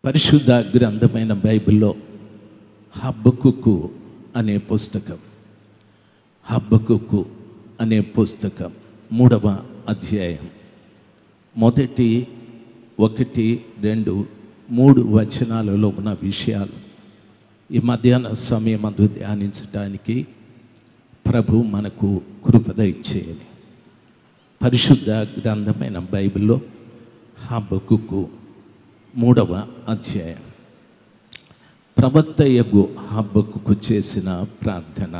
పరిశుద్ధ గ్రంథమైన బైబిల్లో హబ్బకుక్కు అనే పుస్తకం హబ్బకుక్కు అనే పుస్తకం మూడవ అధ్యాయం మొదటి ఒకటి రెండు మూడు వచనాలలో ఉన్న విషయాలు ఈ మధ్యాహ్న సమయం అందు ధ్యానించడానికి ప్రభు మనకు కృపద ఇచ్చేయాలి పరిశుద్ధ గ్రంథమైన బైబిల్లో హబ్బకుకు మూడవ అధ్యాయం ప్రవక్త యగు హబ్బకుకు చేసిన ప్రార్థన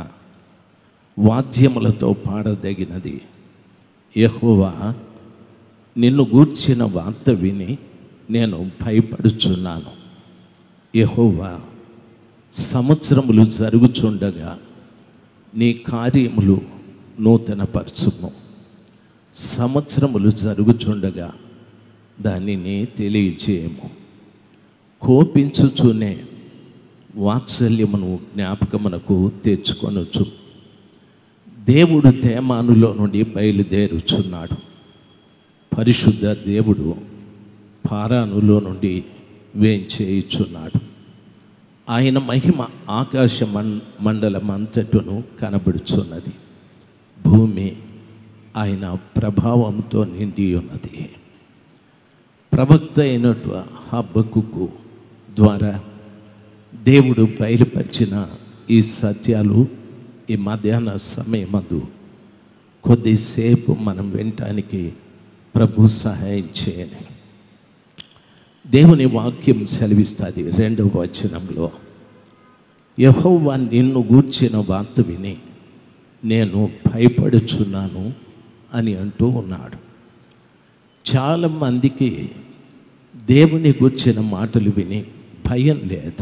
వాద్యములతో పాడదగినది యెహోవా నిన్ను గూర్చిన వార్త విని నేను భయపడుచున్నాను యెహోవా సంవత్సరములు జరుగుచుండగా నీ కార్యములు నూతనపరచుము సంవత్సరములు జరుగుచుండగా దానిని తెలియజేయము కోపించుచునే వాత్సల్యమును జ్ఞాపకమునకు తెచ్చుకొనొచ్చు దేవుడు తేమానులో నుండి బయలుదేరుచున్నాడు పరిశుద్ధ దేవుడు పారానులో నుండి వేంచేయుచున్నాడు ఆయన మహిమ ఆకాశ మం మండలం అంతటును కనబడుచున్నది భూమి ఆయన ప్రభావంతో నిండి ఉన్నది ప్రవక్త అయినటు హబ్బకుకు ద్వారా దేవుడు బయలుపరిచిన ఈ సత్యాలు ఈ మధ్యాహ్న సమయమందు కొద్దిసేపు మనం వినటానికి ప్రభు సహాయం చేయని దేవుని వాక్యం సెలవిస్తుంది రెండవ వచనంలో యహోవా నిన్ను గూర్చిన వార్త విని నేను భయపడుచున్నాను అని అంటూ ఉన్నాడు చాలామందికి దేవుని గూర్చిన మాటలు విని భయం లేదు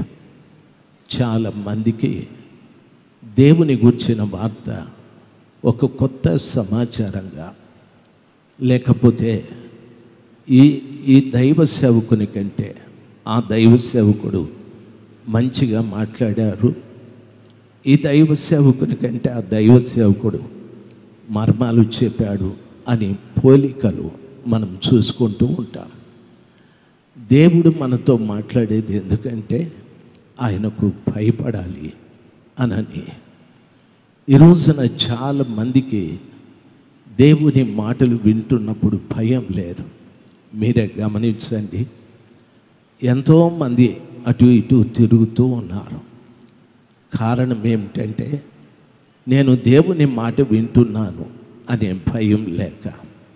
చాలామందికి దేవుని గూర్చిన వార్త ఒక కొత్త సమాచారంగా లేకపోతే ఈ ఈ దైవ సేవకుని కంటే ఆ దైవ సేవకుడు మంచిగా మాట్లాడారు ఈ దైవ సేవకుని కంటే ఆ దైవ సేవకుడు మర్మాలు చెప్పాడు అని పోలికలు మనం చూసుకుంటూ ఉంటాం దేవుడు మనతో మాట్లాడేది ఎందుకంటే ఆయనకు భయపడాలి అనని ఈ రోజున చాలా మందికి దేవుని మాటలు వింటున్నప్పుడు భయం లేదు మీరే గమనించండి ఎంతోమంది అటు ఇటు తిరుగుతూ ఉన్నారు కారణం ఏమిటంటే నేను దేవుని మాట వింటున్నాను అనే భయం లేక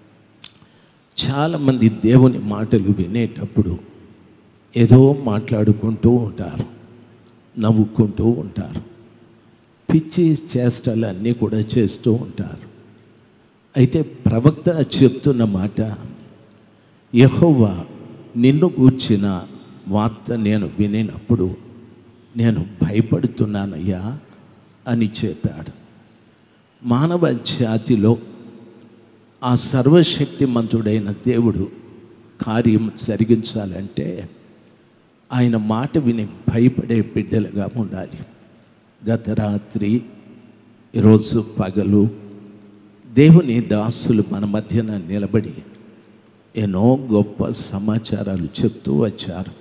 చాలామంది దేవుని మాటలు వినేటప్పుడు ఏదో మాట్లాడుకుంటూ ఉంటారు నవ్వుకుంటూ ఉంటారు పిచ్చి చేష్టలు అన్నీ కూడా చేస్తూ ఉంటారు అయితే ప్రవక్త చెప్తున్న మాట యహోవా నిన్ను గూర్చిన వార్త నేను వినినప్పుడు నేను భయపడుతున్నానయ్యా అని చెప్పాడు మానవ జాతిలో ఆ సర్వశక్తిమంతుడైన దేవుడు కార్యం జరిగించాలంటే ఆయన మాట విని భయపడే బిడ్డలుగా ఉండాలి గత రాత్రి ఈరోజు పగలు దేవుని దాసులు మన మధ్యన నిలబడి ఎన్నో గొప్ప సమాచారాలు చెప్తూ వచ్చారు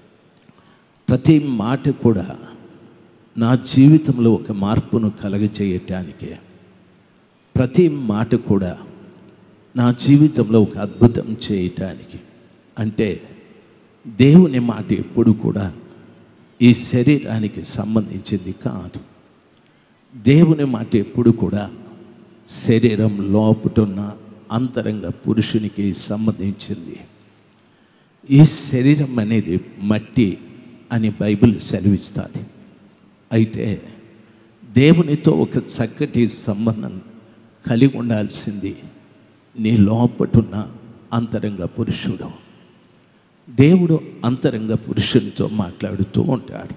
ప్రతి మాట కూడా నా జీవితంలో ఒక మార్పును కలగజేయటానికే ప్రతి మాట కూడా నా జీవితంలో ఒక అద్భుతం చేయటానికి అంటే దేవుని మాట ఎప్పుడు కూడా ఈ శరీరానికి సంబంధించింది కాదు దేవుని మాట ఎప్పుడు కూడా శరీరం లోపుటున్న అంతరంగ పురుషునికి సంబంధించింది ఈ శరీరం అనేది మట్టి అని బైబిల్ సెలవిస్తుంది అయితే దేవునితో ఒక చక్కటి సంబంధం కలిగి ఉండాల్సింది నీ లోపటున్న అంతరంగ పురుషుడు దేవుడు అంతరంగ పురుషునితో మాట్లాడుతూ ఉంటాడు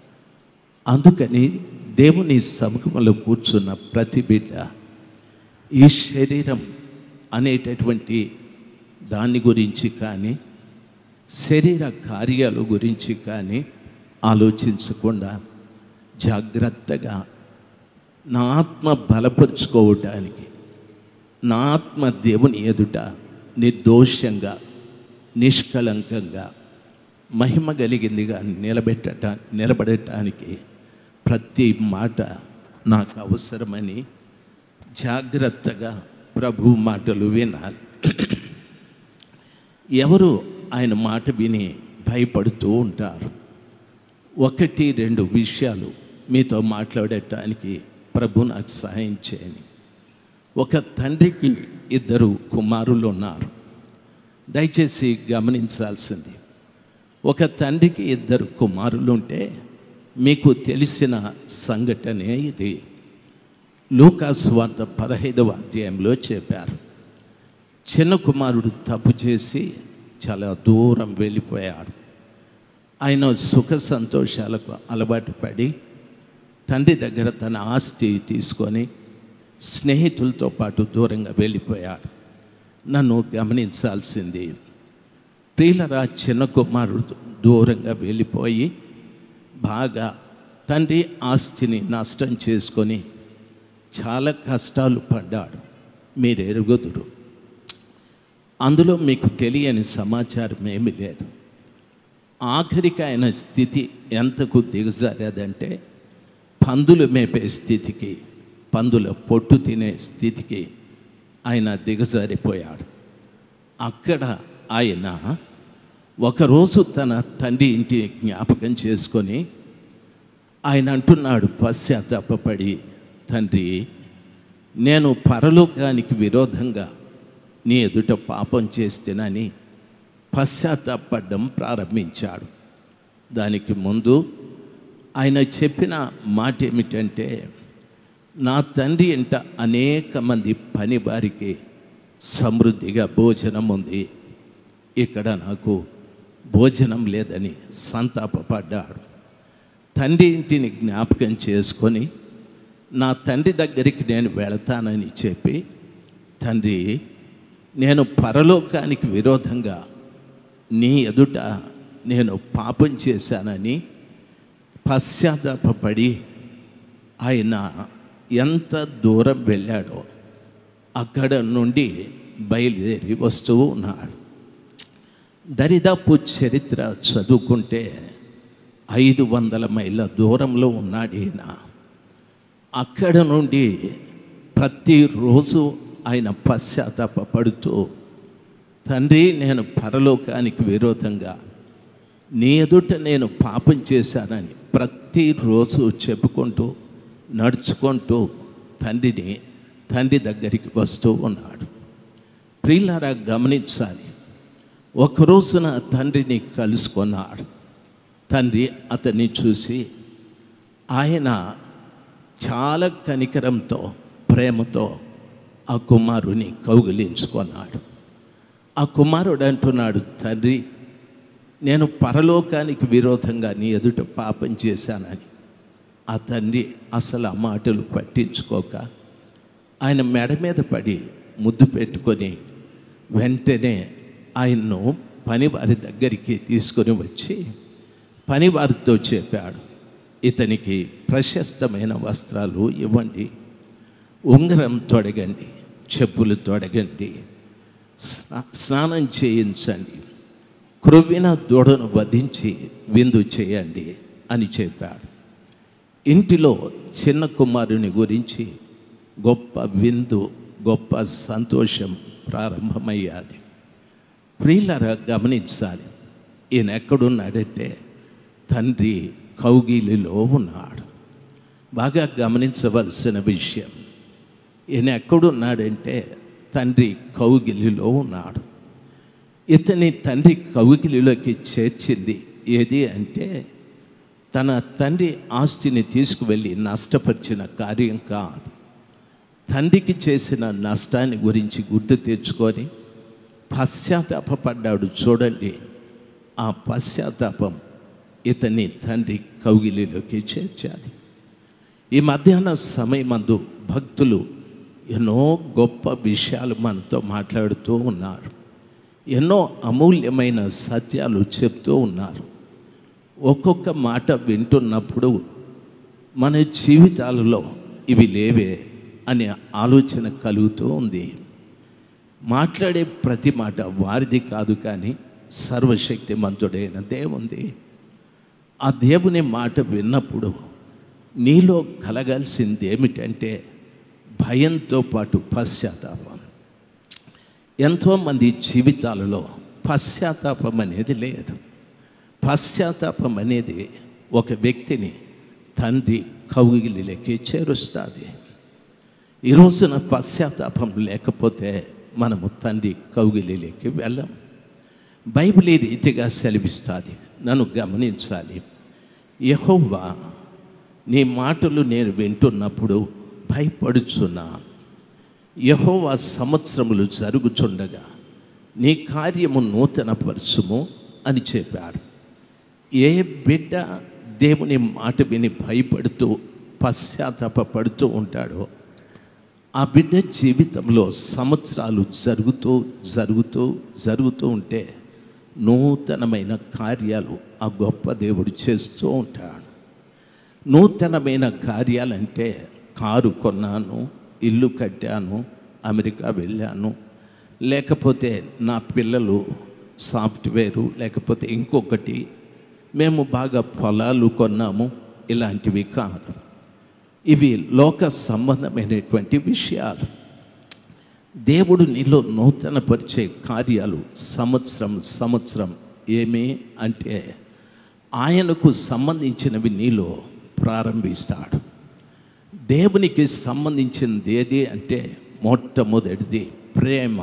అందుకని దేవుని సముఖంలో కూర్చున్న ప్రతి బిడ్డ ఈ శరీరం అనేటటువంటి దాని గురించి కానీ శరీర కార్యాల గురించి కానీ ఆలోచించకుండా జాగ్రత్తగా నా ఆత్మ బలపరుచుకోవటానికి నా ఆత్మ దేవుని ఎదుట నిర్దోషంగా నిష్కళంకంగా మహిమ కలిగిందిగా నిలబెట్టట నిలబడటానికి ప్రతి మాట నాకు అవసరమని జాగ్రత్తగా ప్రభు మాటలు వినాలి ఎవరు ఆయన మాట విని భయపడుతూ ఉంటారు ఒకటి రెండు విషయాలు మీతో మాట్లాడటానికి ప్రభు నాకు సహాయం చేయని ఒక తండ్రికి ఇద్దరు కుమారులు ఉన్నారు దయచేసి గమనించాల్సింది ఒక తండ్రికి ఇద్దరు కుమారులు ఉంటే మీకు తెలిసిన సంఘటనే ఇది లూకాసు వార్త పదహైదవ అధ్యాయంలో చెప్పారు చిన్న కుమారుడు తప్పు చేసి చాలా దూరం వెళ్ళిపోయాడు ఆయన సుఖ సంతోషాలకు అలవాటు పడి తండ్రి దగ్గర తన ఆస్తి తీసుకొని స్నేహితులతో పాటు దూరంగా వెళ్ళిపోయాడు నన్ను గమనించాల్సింది ప్రియులరా చిన్న కుమారుడు దూరంగా వెళ్ళిపోయి బాగా తండ్రి ఆస్తిని నష్టం చేసుకొని చాలా కష్టాలు పడ్డాడు మీరు ఎరుగుదురు అందులో మీకు తెలియని సమాచారం ఏమీ లేదు ఆఖరికి ఆయన స్థితి ఎంతకు దిగజారేదంటే పందులు మేపే స్థితికి పందుల పొట్టు తినే స్థితికి ఆయన దిగజారిపోయాడు అక్కడ ఆయన ఒకరోజు తన తండ్రి ఇంటి జ్ఞాపకం చేసుకొని ఆయన అంటున్నాడు పశ్చాత్తాపడి తండ్రి నేను పరలోకానికి విరోధంగా నీ ఎదుట పాపం చేస్తేనని పశ్చాత్తాపడడం ప్రారంభించాడు దానికి ముందు ఆయన చెప్పిన మాట ఏమిటంటే నా తండ్రి ఇంట అనేక మంది పని వారికి సమృద్ధిగా భోజనం ఉంది ఇక్కడ నాకు భోజనం లేదని సంతాపపడ్డాడు తండ్రి ఇంటిని జ్ఞాపకం చేసుకొని నా తండ్రి దగ్గరికి నేను వెళతానని చెప్పి తండ్రి నేను పరలోకానికి విరోధంగా నీ ఎదుట నేను పాపం చేశానని పశ్చాత్తాపడి ఆయన ఎంత దూరం వెళ్ళాడో అక్కడ నుండి బయలుదేరి వస్తూ ఉన్నాడు దరిదాపు చరిత్ర చదువుకుంటే ఐదు వందల మైళ్ళ దూరంలో ఉన్నాడు ఈయన అక్కడ నుండి ప్రతిరోజు ఆయన పశ్చాత్తాపడుతూ తండ్రి నేను పరలోకానికి విరోధంగా నీ ఎదుట నేను పాపం చేశానని ప్రతిరోజు చెప్పుకుంటూ నడుచుకుంటూ తండ్రిని తండ్రి దగ్గరికి వస్తూ ఉన్నాడు ప్రియులారా గమనించాలి ఒక రోజున తండ్రిని కలుసుకున్నాడు తండ్రి అతన్ని చూసి ఆయన చాలా కనికరంతో ప్రేమతో ఆ కుమారుని కౌగిలించుకున్నాడు ఆ కుమారుడు అంటున్నాడు తండ్రి నేను పరలోకానికి విరోధంగా నీ ఎదుట పాపం చేశానని ఆ తండ్రి అసలు ఆ మాటలు పట్టించుకోక ఆయన మెడ మీద పడి ముద్దు పెట్టుకొని వెంటనే ఆయన్ను పనివారి దగ్గరికి తీసుకొని వచ్చి పనివారితో చెప్పాడు ఇతనికి ప్రశస్తమైన వస్త్రాలు ఇవ్వండి ఉంగరం తొడగండి చెప్పులు తొడగండి స్నా- స్నానం చేయించండి క్రొవ్విన దూడను వధించి విందు చేయండి అని చెప్పాడు ఇంటిలో చిన్న కుమారుని గురించి గొప్ప విందు గొప్ప సంతోషం ప్రారంభమయ్యాది ప్రియులరా గమనించాలి ఈయన ఎక్కడున్నాడంటే తండ్రి కౌగిలిలో ఉన్నాడు బాగా గమనించవలసిన విషయం ఈయన ఎక్కడున్నాడంటే తండ్రి కౌగిలిలో ఉన్నాడు ఇతని తండ్రి కౌగిలిలోకి చేర్చింది ఏది అంటే తన తండ్రి ఆస్తిని తీసుకువెళ్ళి నష్టపరిచిన కార్యం కాదు తండ్రికి చేసిన నష్టాన్ని గురించి గుర్తు తెచ్చుకొని పశ్చాత్తాపడ్డాడు చూడండి ఆ పశ్చాత్తాపం ఇతని తండ్రి కౌగిలిలోకి చేర్చాది ఈ మధ్యాహ్న సమయమందు భక్తులు ఎన్నో గొప్ప విషయాలు మనతో మాట్లాడుతూ ఉన్నారు ఎన్నో అమూల్యమైన సత్యాలు చెప్తూ ఉన్నారు ఒక్కొక్క మాట వింటున్నప్పుడు మన జీవితాలలో ఇవి లేవే అనే ఆలోచన కలుగుతూ ఉంది మాట్లాడే ప్రతి మాట వారిది కాదు కానీ సర్వశక్తిమంతుడైన దేవుంది ఆ దేవుని మాట విన్నప్పుడు నీలో కలగాల్సింది ఏమిటంటే భయంతో పాటు పశ్చాత్తాపం ఎంతోమంది జీవితాలలో పశ్చాత్తాపం అనేది లేదు పశ్చాత్తాపం అనేది ఒక వ్యక్తిని తండ్రి కౌగిలిలోకి చేరుస్తుంది ఈ రోజున పశ్చాత్తాపం లేకపోతే మనము తండ్రి కౌగిలిలోకి వెళ్ళం బైబిల్ ఈ రీతిగా సెలవిస్తుంది నన్ను గమనించాలి యహోవా నీ మాటలు నేను వింటున్నప్పుడు భయపడుచున్నా యహోవా సంవత్సరములు జరుగుచుండగా నీ కార్యము నూతనపరచుము అని చెప్పాడు ఏ బిడ్డ దేవుని మాట విని భయపడుతూ పశ్చాత్తాపడుతూ ఉంటాడో ఆ బిడ్డ జీవితంలో సంవత్సరాలు జరుగుతూ జరుగుతూ జరుగుతూ ఉంటే నూతనమైన కార్యాలు ఆ గొప్ప దేవుడు చేస్తూ ఉంటాడు నూతనమైన కార్యాలంటే కారు కొన్నాను ఇల్లు కట్టాను అమెరికా వెళ్ళాను లేకపోతే నా పిల్లలు సాఫ్ట్వేరు లేకపోతే ఇంకొకటి మేము బాగా పొలాలు కొన్నాము ఇలాంటివి కాదు ఇవి లోక సంబంధమైనటువంటి విషయాలు దేవుడు నీలో నూతనపరిచే కార్యాలు సంవత్సరం సంవత్సరం ఏమి అంటే ఆయనకు సంబంధించినవి నీలో ప్రారంభిస్తాడు దేవునికి సంబంధించినది ఏది అంటే మొట్టమొదటిది ప్రేమ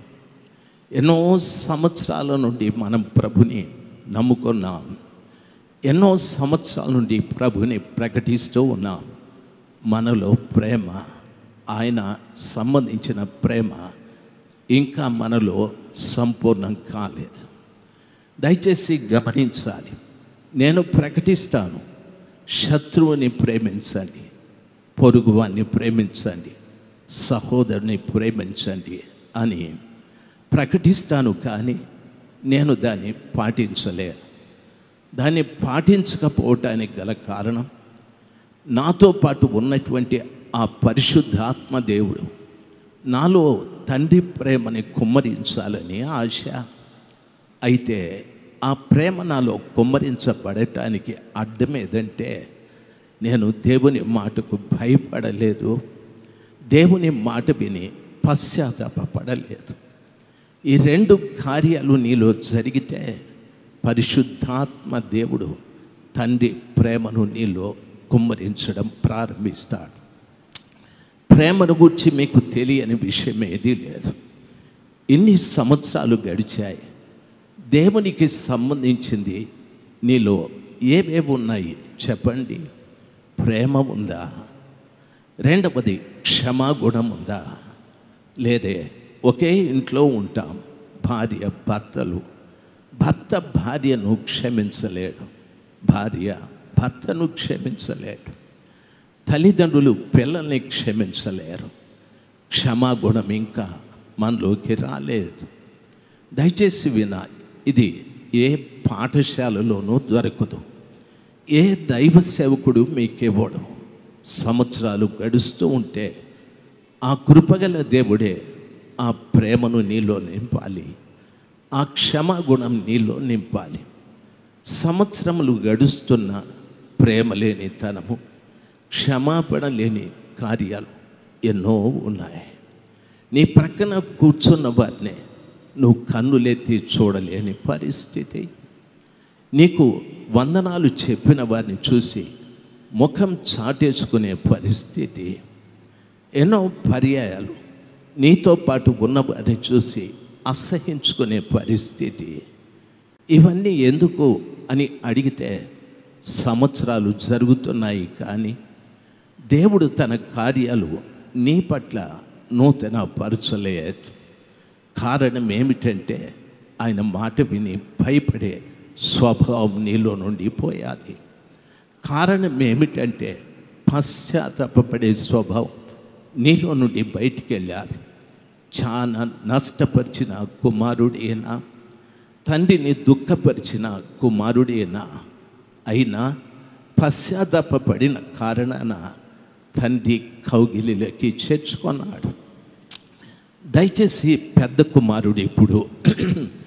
ఎన్నో సంవత్సరాల నుండి మనం ప్రభుని నమ్ముకున్నాం ఎన్నో సంవత్సరాల నుండి ప్రభుని ప్రకటిస్తూ ఉన్నాం మనలో ప్రేమ ఆయన సంబంధించిన ప్రేమ ఇంకా మనలో సంపూర్ణం కాలేదు దయచేసి గమనించాలి నేను ప్రకటిస్తాను శత్రువుని ప్రేమించండి పొరుగువాన్ని ప్రేమించండి సహోదరుని ప్రేమించండి అని ప్రకటిస్తాను కానీ నేను దాన్ని పాటించలేను దాన్ని పాటించకపోవటానికి గల కారణం నాతో పాటు ఉన్నటువంటి ఆ పరిశుద్ధాత్మ దేవుడు నాలో తండ్రి ప్రేమని కుమ్మరించాలని ఆశ అయితే ఆ ప్రేమ నాలో కుమ్మరించబడటానికి అడ్డం ఏదంటే నేను దేవుని మాటకు భయపడలేదు దేవుని మాట విని పశ్చాత్తాపడలేదు ఈ రెండు కార్యాలు నీలో జరిగితే పరిశుద్ధాత్మ దేవుడు తండ్రి ప్రేమను నీలో కుమ్మరించడం ప్రారంభిస్తాడు ప్రేమను గురించి మీకు తెలియని విషయం ఏదీ లేదు ఇన్ని సంవత్సరాలు గడిచాయి దేవునికి సంబంధించింది నీలో ఏవేవి ఉన్నాయి చెప్పండి ప్రేమ ఉందా రెండవది క్షమాగుణం ఉందా లేదే ఒకే ఇంట్లో ఉంటాం భార్య భర్తలు భర్త భార్యను క్షమించలేడు భార్య భర్తను క్షమించలేడు తల్లిదండ్రులు పిల్లల్ని క్షమించలేరు క్షమాగుణం ఇంకా మనలోకి రాలేదు దయచేసి విన ఇది ఏ పాఠశాలలోనూ దొరకదు ఏ దైవ సేవకుడు మీకివ్వడు సంవత్సరాలు గడుస్తూ ఉంటే ఆ కృపగల దేవుడే ఆ ప్రేమను నీలో నింపాలి ఆ క్షమాగుణం నీలో నింపాలి సంవత్సరములు గడుస్తున్న ప్రేమ లేని తనము క్షమాపణ లేని కార్యాలు ఎన్నో ఉన్నాయి నీ ప్రక్కన కూర్చున్న వారిని నువ్వు కన్నులెత్తి చూడలేని పరిస్థితి నీకు వందనాలు చెప్పిన వారిని చూసి ముఖం చాటేసుకునే పరిస్థితి ఎన్నో పర్యాయాలు నీతో పాటు ఉన్నవారిని చూసి అసహించుకునే పరిస్థితి ఇవన్నీ ఎందుకు అని అడిగితే సంవత్సరాలు జరుగుతున్నాయి కానీ దేవుడు తన కార్యాలు నీ పట్ల నూతన పరచలేదు కారణం ఏమిటంటే ఆయన మాట విని భయపడే స్వభావం నీలో నుండి పోయాలి కారణం ఏమిటంటే పశ్చాత్తాపడే స్వభావం నీలో నుండి బయటికి వెళ్ళాలి చాలా నష్టపరిచిన కుమారుడేనా తండ్రిని దుఃఖపరిచిన కుమారుడేనా అయినా పశ్చాత్తాపడిన కారణాన తండ్రి కౌగిలిలోకి చేర్చుకున్నాడు దయచేసి పెద్ద కుమారుడు ఇప్పుడు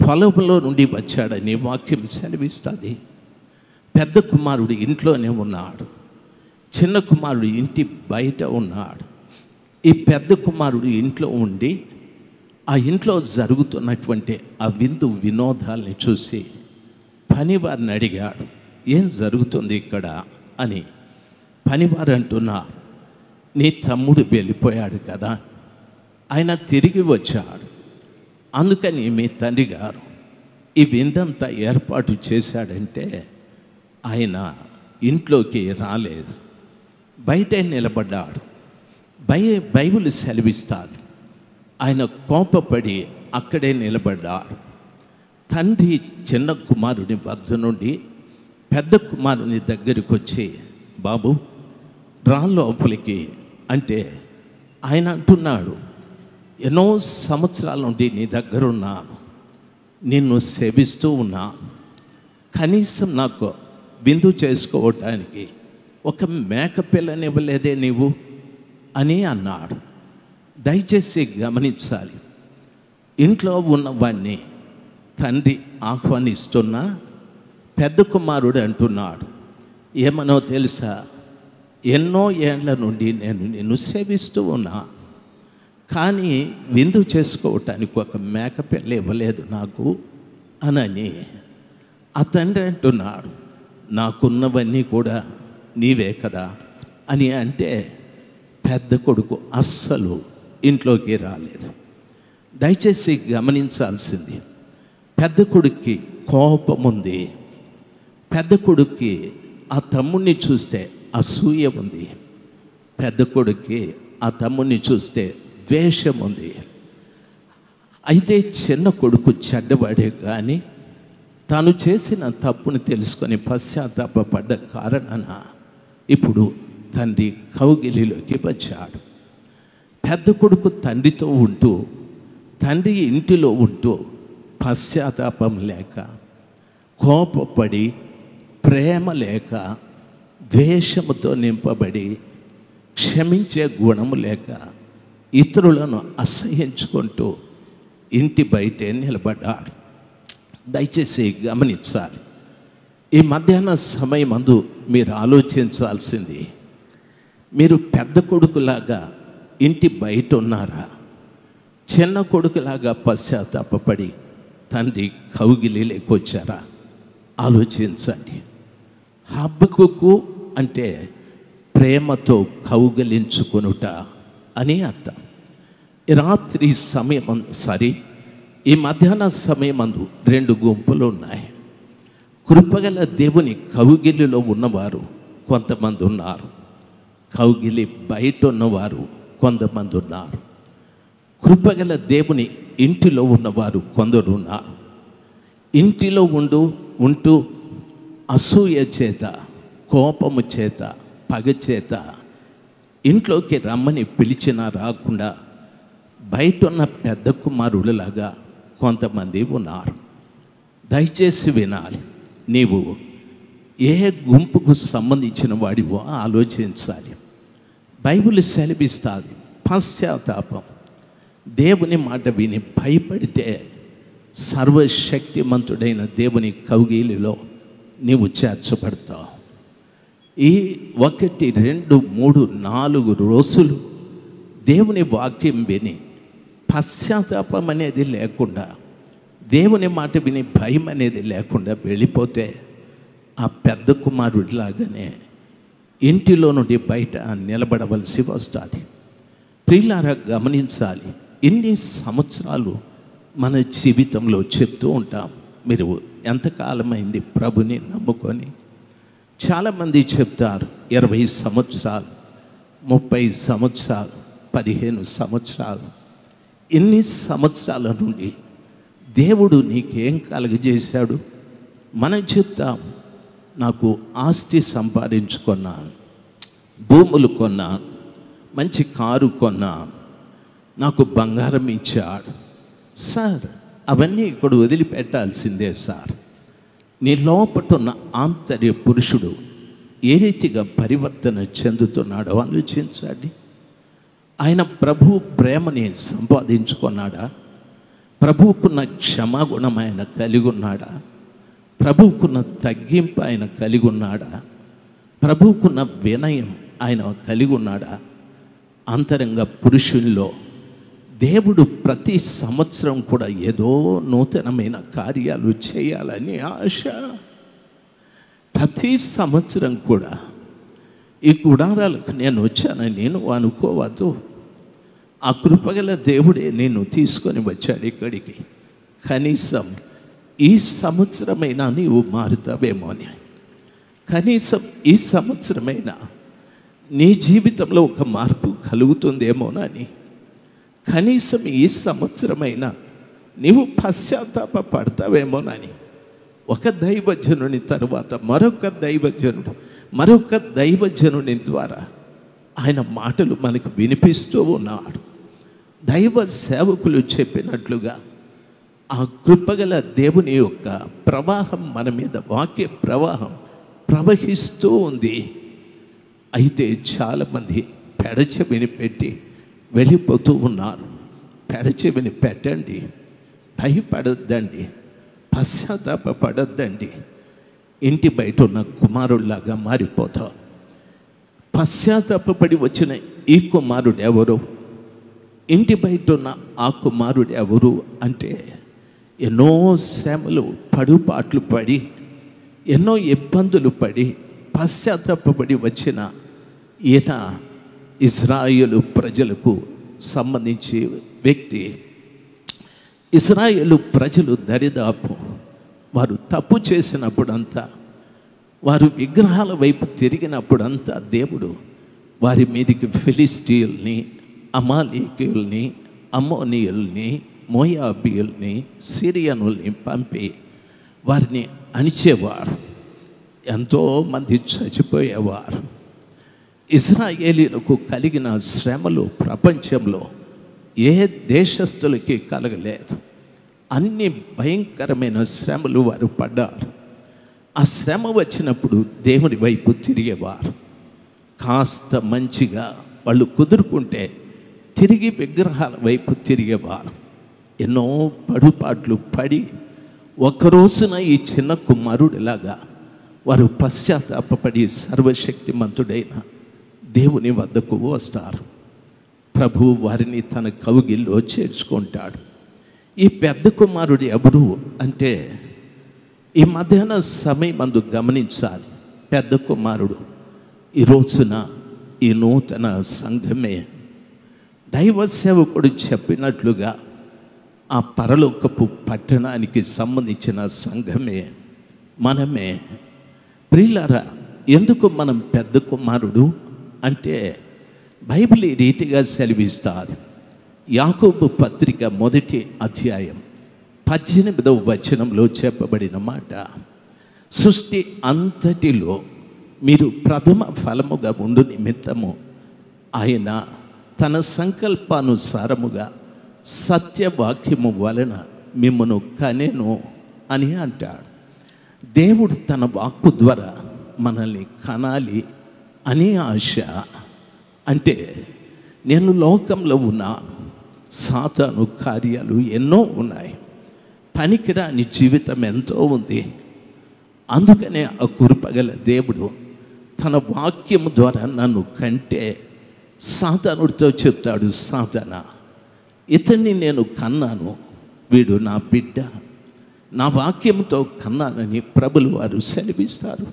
పొలంలో నుండి వచ్చాడని వాక్యం సెలవిస్తుంది పెద్ద కుమారుడు ఇంట్లోనే ఉన్నాడు చిన్న కుమారుడు ఇంటి బయట ఉన్నాడు ఈ పెద్ద కుమారుడు ఇంట్లో ఉండి ఆ ఇంట్లో జరుగుతున్నటువంటి ఆ విందు వినోదాల్ని చూసి పనివారిని అడిగాడు ఏం జరుగుతుంది ఇక్కడ అని పనివారు అంటున్నారు నీ తమ్ముడు వెళ్ళిపోయాడు కదా ఆయన తిరిగి వచ్చాడు అందుకని మీ తండ్రి గారు ఈ విందంతా ఏర్పాటు చేశాడంటే ఆయన ఇంట్లోకి రాలేదు బయటే నిలబడ్డాడు బై బైబిల్ సెలవిస్తాడు ఆయన కోపపడి అక్కడే నిలబడ్డాడు తండ్రి చిన్న కుమారుని వద్ద నుండి పెద్ద కుమారుని దగ్గరికి వచ్చి బాబు రా లోపలికి అంటే ఆయన అంటున్నాడు ఎన్నో సంవత్సరాల నుండి నీ దగ్గర ఉన్నాను నిన్ను సేవిస్తూ ఉన్నా కనీసం నాకు విందు చేసుకోవటానికి ఒక మేక పిల్లనివ్వలేదే నీవు అని అన్నాడు దయచేసి గమనించాలి ఇంట్లో ఉన్నవాడిని తండ్రి ఆహ్వానిస్తున్నా పెద్ద కుమారుడు అంటున్నాడు ఏమనో తెలుసా ఎన్నో ఏండ్ల నుండి నేను నిన్ను సేవిస్తూ ఉన్నా కానీ విందు చేసుకోవటానికి ఒక మేక పిల్ల ఇవ్వలేదు నాకు అనని ఆ తండ్రి అంటున్నాడు నాకున్నవన్నీ కూడా నీవే కదా అని అంటే పెద్ద కొడుకు అస్సలు ఇంట్లోకి రాలేదు దయచేసి గమనించాల్సింది పెద్ద కొడుక్కి కోపం ఉంది పెద్ద కొడుక్కి ఆ తమ్ముడిని చూస్తే అసూయ ఉంది పెద్ద కొడుక్కి ఆ తమ్ముడిని చూస్తే ద్వేషం ఉంది అయితే చిన్న కొడుకు చెడ్డవాడే కానీ తాను చేసిన తప్పుని తెలుసుకొని పశ్చాత్తాపడ్డ కారణాన ఇప్పుడు తండ్రి కౌగిలిలోకి వచ్చాడు పెద్ద కొడుకు తండ్రితో ఉంటూ తండ్రి ఇంటిలో ఉంటూ పశ్చాత్తాపం లేక కోపపడి ప్రేమ లేక ద్వేషముతో నింపబడి క్షమించే గుణము లేక ఇతరులను అసహించుకుంటూ ఇంటి బయటే నిలబడ్డాడు దయచేసి గమనించాలి ఈ మధ్యాహ్న సమయం అందు మీరు ఆలోచించాల్సింది మీరు పెద్ద కొడుకులాగా ఇంటి బయట ఉన్నారా చిన్న కొడుకులాగా పశ్చాత్తాపడి తండ్రి కౌగిలి లేకొచ్చారా ఆలోచించండి హబ్బకుకు అంటే ప్రేమతో కౌగలించుకొనుట అని అర్థం ఈ రాత్రి సమయం సరి ఈ మధ్యాహ్న సమయమందు రెండు గుంపులు ఉన్నాయి కృపగల దేవుని కౌగిలిలో ఉన్నవారు కొంతమంది ఉన్నారు కౌగిలి బయట ఉన్నవారు కొంతమంది ఉన్నారు కృపగల దేవుని ఇంటిలో ఉన్నవారు కొందరు ఉన్నారు ఇంటిలో ఉండు ఉంటూ అసూయ చేత కోపము చేత పగ చేత ఇంట్లోకి రమ్మని పిలిచినా రాకుండా బయట ఉన్న పెద్ద కుమారులలాగా కొంతమంది ఉన్నారు దయచేసి వినాలి నీవు ఏ గుంపుకు సంబంధించిన వాడివో ఆలోచించాలి బైబిల్ సెలవిస్తుంది పశ్చాత్తాపం దేవుని మాట విని భయపడితే సర్వశక్తిమంతుడైన దేవుని కౌగిలిలో నీవు చేర్చబడతావు ఈ ఒకటి రెండు మూడు నాలుగు రోజులు దేవుని వాక్యం విని పశ్చాత్తాపం అనేది లేకుండా దేవుని మాట విని భయం అనేది లేకుండా వెళ్ళిపోతే ఆ పెద్ద కుమారుడిలాగానే ఇంటిలో నుండి బయట నిలబడవలసి వస్తుంది ప్రియులారా గమనించాలి ఇన్ని సంవత్సరాలు మన జీవితంలో చెప్తూ ఉంటాం మీరు ఎంతకాలమైంది ప్రభుని నమ్ముకొని చాలామంది చెప్తారు ఇరవై సంవత్సరాలు ముప్పై సంవత్సరాలు పదిహేను సంవత్సరాలు ఇన్ని సంవత్సరాల నుండి దేవుడు నీకేం కలుగజేశాడు మనం చెప్తాం నాకు ఆస్తి సంపాదించుకున్నాను భూములు కొన్నాను మంచి కారు కొన్నాను నాకు బంగారం ఇచ్చాడు సార్ అవన్నీ ఇక్కడ వదిలిపెట్టాల్సిందే సార్ నీ లోపట ఉన్న ఆంతర్య పురుషుడు ఏ రీతిగా పరివర్తన చెందుతున్నాడో ఆలోచించండి ఆయన ప్రభు ప్రేమని సంపాదించుకున్నాడా ప్రభువుకున్న క్షమాగుణం ఆయన కలిగి ఉన్నాడా ప్రభువుకున్న తగ్గింపు ఆయన కలిగి ఉన్నాడా ప్రభువుకున్న వినయం ఆయన కలిగి ఉన్నాడా అంతరంగ పురుషుల్లో దేవుడు ప్రతి సంవత్సరం కూడా ఏదో నూతనమైన కార్యాలు చేయాలని ఆశ ప్రతి సంవత్సరం కూడా ఈ గుడారాలకు నేను వచ్చానని నేను అనుకోవద్దు ఆ కృపగల దేవుడే నేను తీసుకొని వచ్చాడు ఇక్కడికి కనీసం ఈ సంవత్సరమైనా నీవు మారుతావేమో అని కనీసం ఈ సంవత్సరమైనా నీ జీవితంలో ఒక మార్పు కలుగుతుందేమోనని కనీసం ఈ సంవత్సరమైనా నీవు పశ్చాత్తాప పడతావేమోనని ఒక దైవజనుని తరువాత మరొక దైవజనుడు మరొక దైవజనుని ద్వారా ఆయన మాటలు మనకు వినిపిస్తూ ఉన్నాడు దైవ సేవకులు చెప్పినట్లుగా ఆ కృపగల దేవుని యొక్క ప్రవాహం మన మీద వాక్య ప్రవాహం ప్రవహిస్తూ ఉంది అయితే చాలామంది పెడచెవిని పెట్టి వెళ్ళిపోతూ ఉన్నారు పెడచెవిని పెట్టండి భయపడద్దండి పశ్చాత్తాప పడద్దండి ఇంటి బయట ఉన్న కుమారుల్లాగా మారిపోతాం పశ్చాత్తాపడి వచ్చిన ఈ కుమారుడు ఎవరు ఇంటి బయట ఉన్న ఆ కుమారుడు ఎవరు అంటే ఎన్నో శ్రమలు పడుపాట్లు పడి ఎన్నో ఇబ్బందులు పడి పశ్చాత్తాపడి వచ్చిన ఈయన ఇజ్రాయేలు ప్రజలకు సంబంధించి వ్యక్తి ఇజ్రాయేలు ప్రజలు దరిదాపు వారు తప్పు చేసినప్పుడంతా వారు విగ్రహాల వైపు తిరిగినప్పుడంతా దేవుడు వారి మీదికి ఫిలిస్టీయుల్ని అమాలీకుల్ని అమ్మోనియుల్ని మోయాబియుల్ని సిరియనుల్ని పంపి వారిని అణిచేవారు ఎంతోమంది చచ్చిపోయేవారు ఇజ్రాయేలీలకు కలిగిన శ్రమలు ప్రపంచంలో ఏ దేశస్థులకి కలగలేదు అన్ని భయంకరమైన శ్రమలు వారు పడ్డారు ఆ శ్రమ వచ్చినప్పుడు దేవుని వైపు తిరిగేవారు కాస్త మంచిగా వాళ్ళు కుదురుకుంటే తిరిగి విగ్రహాల వైపు తిరిగేవారు ఎన్నో పడుపాట్లు పడి ఒక రోజున ఈ చిన్న కుమారుడిలాగా వారు పశ్చాత్తాపడి సర్వశక్తిమంతుడైన దేవుని వద్దకు వస్తారు ప్రభు వారిని తన కవుగిల్లో చేర్చుకుంటాడు ఈ పెద్ద కుమారుడు ఎవరు అంటే ఈ మధ్యాహ్న సమయం మందు గమనించాలి పెద్ద కుమారుడు ఈ రోజున ఈ నూతన సంఘమే దైవ సేవకుడు చెప్పినట్లుగా ఆ పరలోకపు పట్టణానికి సంబంధించిన సంఘమే మనమే ప్రియులారా ఎందుకు మనం పెద్ద కుమారుడు అంటే బైబిల్ ఈ రీతిగా సెలవిస్తారు యాకోబు పత్రిక మొదటి అధ్యాయం పద్దెనిమిదవ వచనంలో చెప్పబడిన మాట సృష్టి అంతటిలో మీరు ప్రథమ ఫలముగా ఉండు నిమిత్తము ఆయన తన సంకల్పానుసారముగా సత్యవాక్యము వలన మిమ్మను కనెను అని అంటాడు దేవుడు తన వాక్కు ద్వారా మనల్ని కనాలి అని ఆశ అంటే నేను లోకంలో ఉన్నాను సాతాను కార్యాలు ఎన్నో ఉన్నాయి పనికిరాని జీవితం ఎంతో ఉంది అందుకనే ఆ కురుపగల దేవుడు తన వాక్యము ద్వారా నన్ను కంటే సాతానుడితో చెప్తాడు సాతాన ఇతన్ని నేను కన్నాను వీడు నా బిడ్డ నా వాక్యంతో కన్నానని ప్రభులు వారు సెలవిస్తారు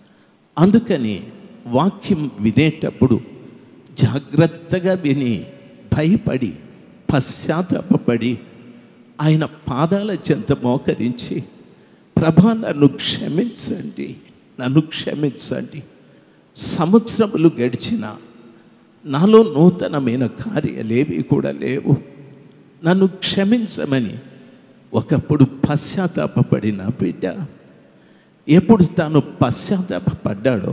అందుకని వాక్యం వినేటప్పుడు జాగ్రత్తగా విని భయపడి పశ్చాత్తాపడి ఆయన పాదాల చెంత మోకరించి ప్రభా నన్ను క్షమించండి నన్ను క్షమించండి సంవత్సరములు గడిచిన నాలో నూతనమైన కార్యాలేవి కూడా లేవు నన్ను క్షమించమని ఒకప్పుడు పశ్చాత్తాపడిన బిడ్డ ఎప్పుడు తాను పశ్చాత్తాపడ్డాడో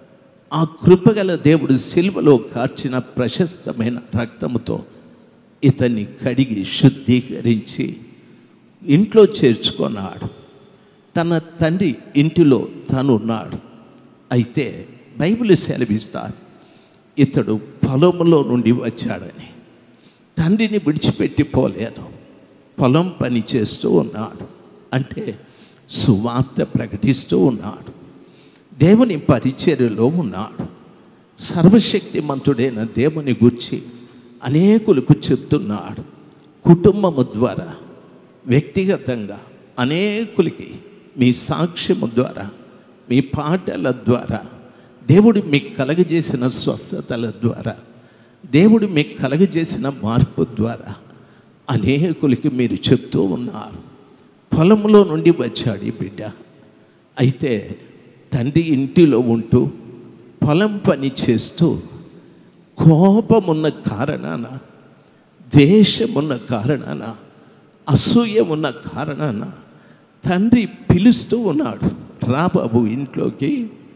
ఆ కృపగల దేవుడు సిల్వలో కార్చిన ప్రశస్తమైన రక్తముతో ఇతన్ని కడిగి శుద్ధీకరించి ఇంట్లో చేర్చుకున్నాడు తన తండ్రి ఇంటిలో తనున్నాడు అయితే బైబిల్ సెలవిస్తారు ఇతడు పొలములో నుండి వచ్చాడని తండ్రిని విడిచిపెట్టి పోలేదు పొలం పని చేస్తూ ఉన్నాడు అంటే సువార్త ప్రకటిస్తూ ఉన్నాడు దేవుని పరిచర్యలో ఉన్నాడు సర్వశక్తిమంతుడైన దేవుని గురించి అనేకులకు చెప్తున్నాడు కుటుంబము ద్వారా వ్యక్తిగతంగా అనేకులకి మీ సాక్ష్యము ద్వారా మీ పాటల ద్వారా దేవుడు మీకు కలగజేసిన స్వస్థతల ద్వారా దేవుడు మీకు కలగజేసిన మార్పు ద్వారా అనేకులకి మీరు చెప్తూ ఉన్నారు పొలంలో నుండి వచ్చాడు ఈ బిడ్డ అయితే తండ్రి ఇంటిలో ఉంటూ పొలం పని చేస్తూ కోపమున్న కారణాన ద్వేషమున్న కారణాన అసూయ ఉన్న కారణాన తండ్రి పిలుస్తూ ఉన్నాడు రా బాబు ఇంట్లోకి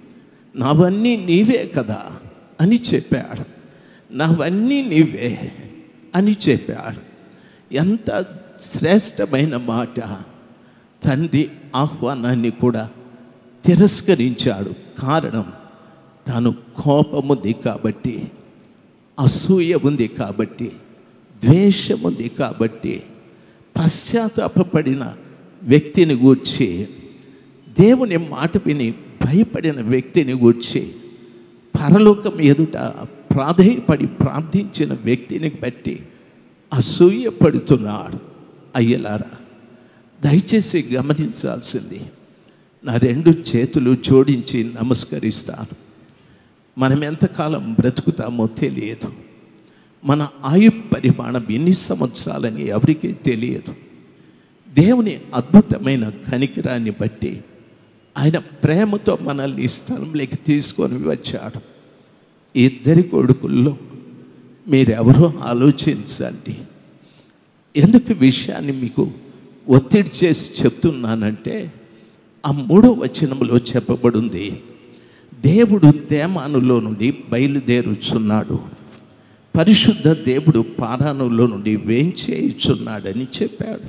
నావన్నీ నీవే కదా అని చెప్పాడు నావన్నీ నీవే అని చెప్పాడు ఎంత శ్రేష్టమైన మాట తండ్రి ఆహ్వానాన్ని కూడా తిరస్కరించాడు కారణం తాను కోపముంది కాబట్టి అసూయ ఉంది కాబట్టి ద్వేషం ఉంది కాబట్టి పశ్చాత్తాపడిన వ్యక్తిని గూర్చి దేవుని మాట విని భయపడిన వ్యక్తిని గూర్చి పరలోకం ఎదుట ప్రాధేయపడి ప్రార్థించిన వ్యక్తిని బట్టి అసూయపడుతున్నాడు అయ్యలారా దయచేసి గమనించాల్సింది నా రెండు చేతులు జోడించి నమస్కరిస్తాను మనం ఎంతకాలం బ్రతుకుతామో తెలియదు మన ఆయు పరిమాణం ఎన్ని సంవత్సరాలని ఎవరికీ తెలియదు దేవుని అద్భుతమైన కనికిరాన్ని బట్టి ఆయన ప్రేమతో మనల్ని ఈ స్థలంలోకి తీసుకొని వచ్చాడు ఈ ఇద్దరి కొడుకుల్లో మీరెవరో ఆలోచించండి ఎందుకు ఈ విషయాన్ని మీకు ఒత్తిడి చేసి చెప్తున్నానంటే ఆ మూడో వచనంలో చెప్పబడింది దేవుడు తేమానులో నుండి బయలుదేరుచున్నాడు పరిశుద్ధ దేవుడు పారానులో నుండి వేంచేయుచున్నాడని చెప్పాడు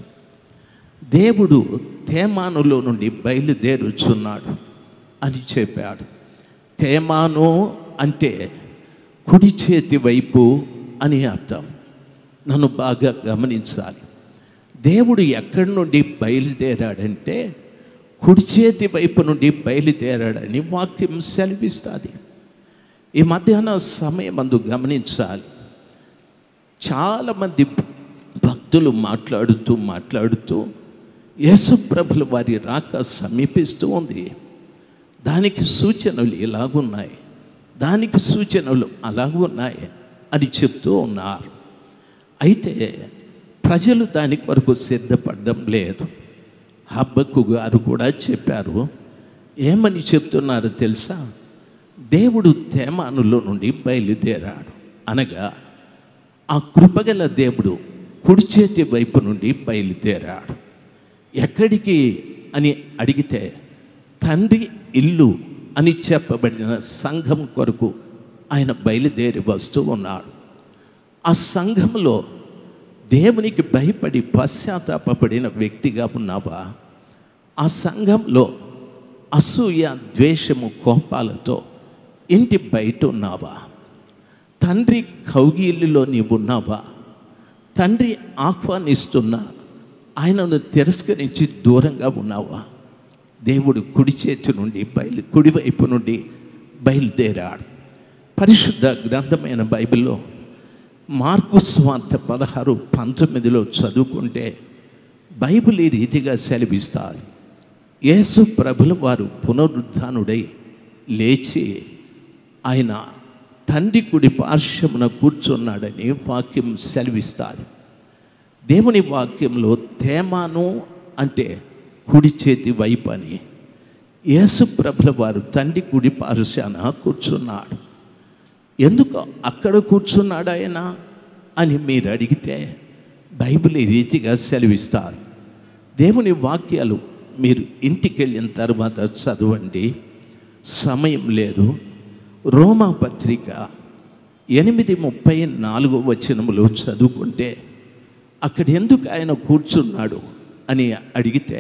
దేవుడు తేమానులో నుండి బయలుదేరుచున్నాడు అని చెప్పాడు తేమాను అంటే కుడి చేతి వైపు అని అర్థం నన్ను బాగా గమనించాలి దేవుడు ఎక్కడి నుండి బయలుదేరాడంటే కుడి చేతి వైపు నుండి బయలుదేరాడని వాక్యం సెలవిస్తుంది ఈ మధ్యాహ్న సమయం అందు గమనించాలి చాలామంది భక్తులు మాట్లాడుతూ మాట్లాడుతూ యేసుప్రభుల వారి రాక సమీపిస్తూ ఉంది దానికి సూచనలు ఇలాగున్నాయి దానికి సూచనలు అలాగున్నాయి అని చెప్తూ ఉన్నారు అయితే ప్రజలు దాని కొరకు సిద్ధపడడం లేదు హబ్బకు గారు కూడా చెప్పారు ఏమని చెప్తున్నారు తెలుసా దేవుడు తేమానులో నుండి బయలుదేరాడు అనగా ఆ కృపగల దేవుడు కుడి చేతి వైపు నుండి బయలుదేరాడు ఎక్కడికి అని అడిగితే తండ్రి ఇల్లు అని చెప్పబడిన సంఘం కొరకు ఆయన బయలుదేరి వస్తూ ఉన్నాడు ఆ సంఘంలో దేవునికి భయపడి పశ్చాత్తాపడిన వ్యక్తిగా ఉన్నావా ఆ సంఘంలో అసూయ ద్వేషము కోపాలతో ఇంటి బయట ఉన్నావా తండ్రి కౌగిలిలో నీవు ఉన్నావా తండ్రి ఆహ్వానిస్తున్న ఆయనను తిరస్కరించి దూరంగా ఉన్నావా దేవుడు కుడి చేతి నుండి బయలు కుడివైపు నుండి బయలుదేరాడు పరిశుద్ధ గ్రంథమైన బైబిల్లో మార్కు స్వార్థ పదహారు పంతొమ్మిదిలో చదువుకుంటే బైబిల్ ఈ రీతిగా సెలవిస్తారు యేసు ప్రభుల వారు పునరుద్ధానుడై లేచి ఆయన తండ్రి కుడి పార్శ్వమున కూర్చున్నాడని వాక్యం సెలవిస్తారు దేవుని వాక్యంలో తేమాను అంటే కుడి చేతి వైపు అని యేసు ప్రభుల వారు తండ్రి కుడి పార్శ్వాన కూర్చున్నాడు ఎందుకు అక్కడ కూర్చున్నాడు ఆయన అని మీరు అడిగితే బైబిల్ ఈ రీతిగా సెలవిస్తారు దేవుని వాక్యాలు మీరు ఇంటికి వెళ్ళిన తర్వాత చదవండి సమయం లేదు రోమా పత్రిక ఎనిమిది ముప్పై నాలుగు వచనములు చదువుకుంటే అక్కడ ఎందుకు ఆయన కూర్చున్నాడు అని అడిగితే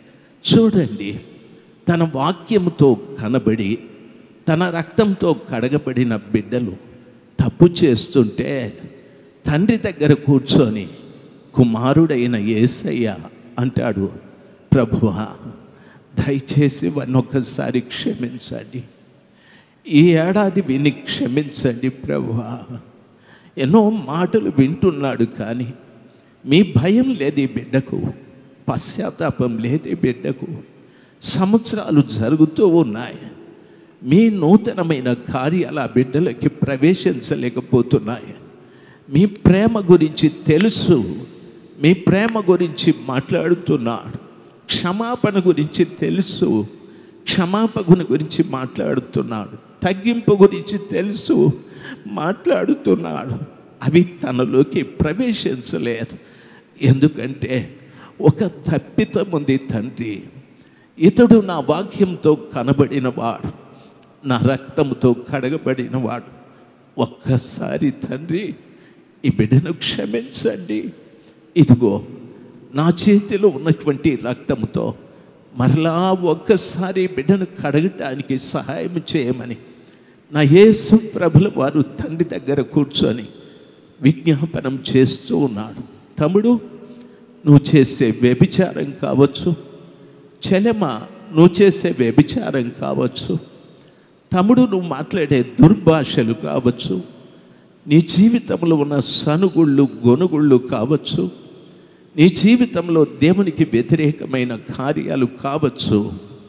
చూడండి తన వాక్యముతో కనబడి తన రక్తంతో కడగబడిన బిడ్డలు తప్పు చేస్తుంటే తండ్రి దగ్గర కూర్చొని కుమారుడైన యేసయ్య అంటాడు ప్రభువా దయచేసి వారిని ఒక్కసారి క్షమించండి ఈ ఏడాది విని క్షమించండి ప్రభువా ఎన్నో మాటలు వింటున్నాడు కానీ మీ భయం లేదు ఈ బిడ్డకు పశ్చాత్తాపం లేదు ఈ బిడ్డకు సంవత్సరాలు జరుగుతూ ఉన్నాయి మీ నూతనమైన కార్యాలు ఆ బిడ్డలకి ప్రవేశించలేకపోతున్నాయి మీ ప్రేమ గురించి తెలుసు మీ ప్రేమ గురించి మాట్లాడుతున్నాడు క్షమాపణ గురించి తెలుసు క్షమాపణ గురించి మాట్లాడుతున్నాడు తగ్గింపు గురించి తెలుసు మాట్లాడుతున్నాడు అవి తనలోకి ప్రవేశించలేదు ఎందుకంటే ఒక తప్పితం ఉంది తండ్రి ఇతడు నా వాక్యంతో కనబడినవాడు నా రక్తంతో కడగబడినవాడు ఒక్కసారి తండ్రి ఈ బిడ్డను క్షమించండి ఇదిగో నా చేతిలో ఉన్నటువంటి రక్తంతో మరలా ఒక్కసారి ఈ బిడ్డను కడగటానికి సహాయం చేయమని నా యేసు ప్రభుల వారు తండ్రి దగ్గర కూర్చొని విజ్ఞాపనం చేస్తూ ఉన్నాడు తమ్ముడు నువ్వు చేసే వ్యభిచారం కావచ్చు చెలమ నువ్వు చేసే వ్యభిచారం కావచ్చు తమ్ముడు నువ్వు మాట్లాడే దుర్భాషలు కావచ్చు నీ జీవితంలో ఉన్న సనుగుళ్ళు గొనుగుళ్ళు కావచ్చు నీ జీవితంలో దేవునికి వ్యతిరేకమైన కార్యాలు కావచ్చు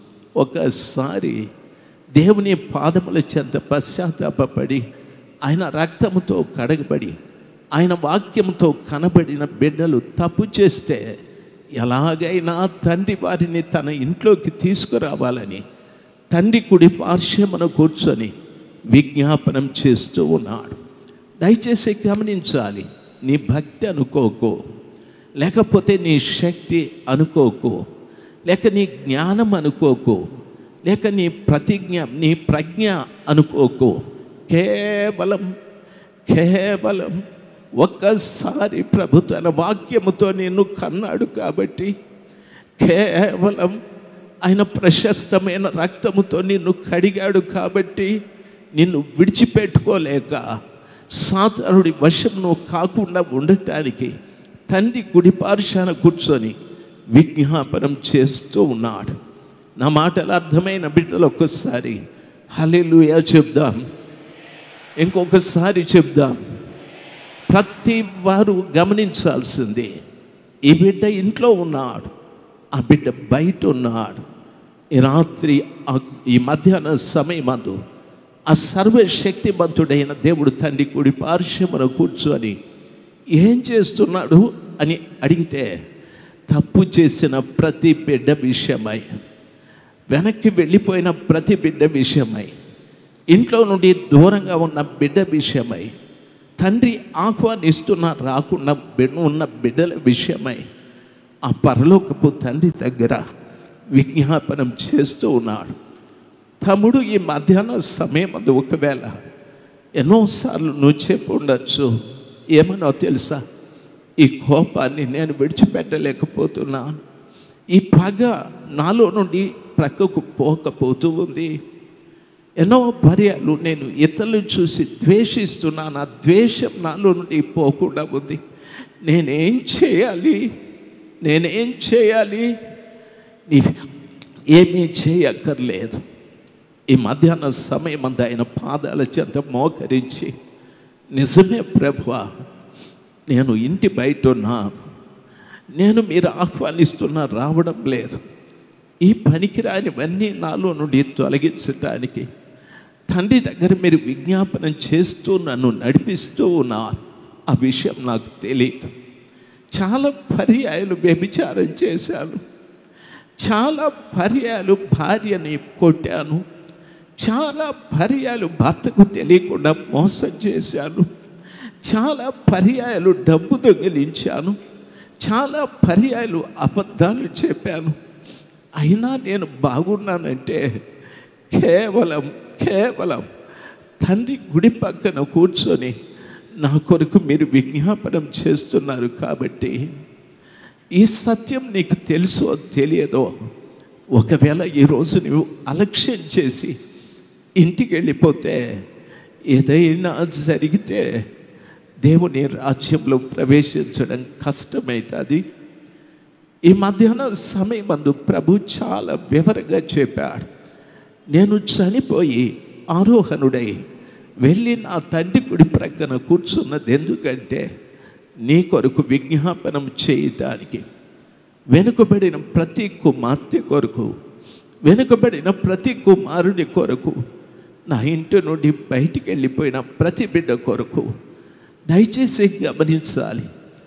ఒకసారి దేవుని పాదముల చెంత పశ్చాత్తాపడి ఆయన రక్తముతో కడగబడి ఆయన వాక్యంతో కనబడిన బిడ్డలు తప్పు చేస్తే ఎలాగైనా తండ్రి వారిని తన ఇంట్లోకి తీసుకురావాలని తండ్రి కుడి పార్శ్వమున కూర్చొని విజ్ఞాపనం చేస్తూ ఉన్నాడు దయచేసి గమనించాలి నీ భక్తి అనుకోకు లేకపోతే నీ శక్తి అనుకోకు లేక నీ జ్ఞానం అనుకోకు లేక నీ ప్రతిజ్ఞ నీ ప్రజ్ఞ అనుకోకు కేవలం కేవలం ఒక్కసారి ప్రభు తన వాక్యముతో నిన్ను కన్నాడు కాబట్టి కేవలం ఆయన ప్రశస్తమైన రక్తముతో నిన్ను కడిగాడు కాబట్టి నిన్ను విడిచిపెట్టుకోలేక సాతానుడి వశం నువ్వు కాకుండా ఉండటానికి తండ్రి కుడి పార్శాన కూర్చొని విజ్ఞాపనం చేస్తూ ఉన్నాడు నా మాటలు అర్థమైన బిడ్డలు ఒక్కసారి హల్లెలూయా చెప్దాం ఇంకొకసారి చెప్దాం ప్రతి వారు గమనించాల్సింది ఈ బిడ్డ ఇంట్లో ఉన్నాడు ఆ బిడ్డ బయట ఉన్నాడు ఈ రాత్రి ఆ- ఈ మధ్యాహ్న సమయమందు ఆ సర్వశక్తిమంతుడైన దేవుడు తండ్రి కుడి పార్శ్వమున కూర్చొని ఏం చేస్తున్నాడు అని అడిగితే తప్పు చేసిన ప్రతి బిడ్డ విషయమై వెనక్కి వెళ్ళిపోయిన ప్రతి బిడ్డ విషయమై ఇంట్లో నుండి దూరంగా ఉన్న బిడ్డ విషయమై తండ్రి ఆహ్వానిస్తున్న రాకుండా బిడ్డ ఉన్న బిడ్డల విషయమై ఆ పరలోకపు తండ్రి దగ్గర విజ్ఞాపనం చేస్తూ ఉన్నాడు తమ్ముడు ఈ మధ్యాహ్న సమయం అది ఒకవేళ ఎన్నోసార్లు నువ్వు చెప్పి ఉండొచ్చు ఏమనో తెలుసా ఈ కోపాన్ని నేను విడిచిపెట్టలేకపోతున్నాను ఈ పగ నాలో నుండి ప్రక్కకు పోకపోతూ ఉంది ఎన్నో పర్యాలు నేను ఇతరులను చూసి ద్వేషిస్తున్నాను ఆ ద్వేషం నాలో నుండి పోకుండా ఉంది నేనేం చేయాలి నేనేం చేయాలి నీ ఏమీ చేయక్కర్లేదు ఈ మధ్యాహ్న సమయం అంతా ఆయన పాదాల చెంత మోకరించి నిజమే ప్రభువా నేను ఇంటి బయట ఉన్నా నేను మీరు ఆహ్వానిస్తున్నా రావడం లేదు ఈ పనికిరానివన్నీ నాలో నుండి తొలగించటానికి తండ్రి దగ్గర మీరు విజ్ఞాపనం చేస్తూ నన్ను నడిపిస్తూ ఉన్నా ఆ విషయం నాకు తెలియదు చాలా పర్యాయాలు వ్యభిచారం చేశాను చాలా పర్యాలు భార్యని కొట్టాను చాలా పర్యాలు భర్తకు తెలియకుండా మోసం చేశాను చాలా పర్యాయాలు డబ్బు దొంగిలించాను చాలా పర్యాయాలు అబద్ధాలు చెప్పాను అయినా నేను బాగున్నానంటే కేవలం కేవలం తండ్రి గుడి పక్కన కూర్చొని నా కొరకు మీరు విజ్ఞాపనం చేస్తున్నారు కాబట్టి ఈ సత్యం నీకు తెలుసో తెలియదో ఒకవేళ ఈరోజు నువ్వు అలక్ష్యం చేసి ఇంటికి వెళ్ళిపోతే ఏదైనా జరిగితే దేవుని రాజ్యంలో ప్రవేశించడం కష్టమవుతుంది ఈ మధ్యాహ్నం సమయం మందు ప్రభు చాలా వివరంగా చెప్పాడు నేను చనిపోయి ఆరోహణుడై వెళ్ళి నా తండ్రి కుడి ప్రక్కన కూర్చున్నది ఎందుకంటే నీ కొరకు విజ్ఞాపనం చేయటానికి వెనుకబడిన ప్రతి కుమార్తె కొరకు వెనుకబడిన ప్రతి కుమారుని కొరకు నా ఇంటి నుండి బయటికి వెళ్ళిపోయిన ప్రతి బిడ్డ కొరకు దయచేసి గమనించాలి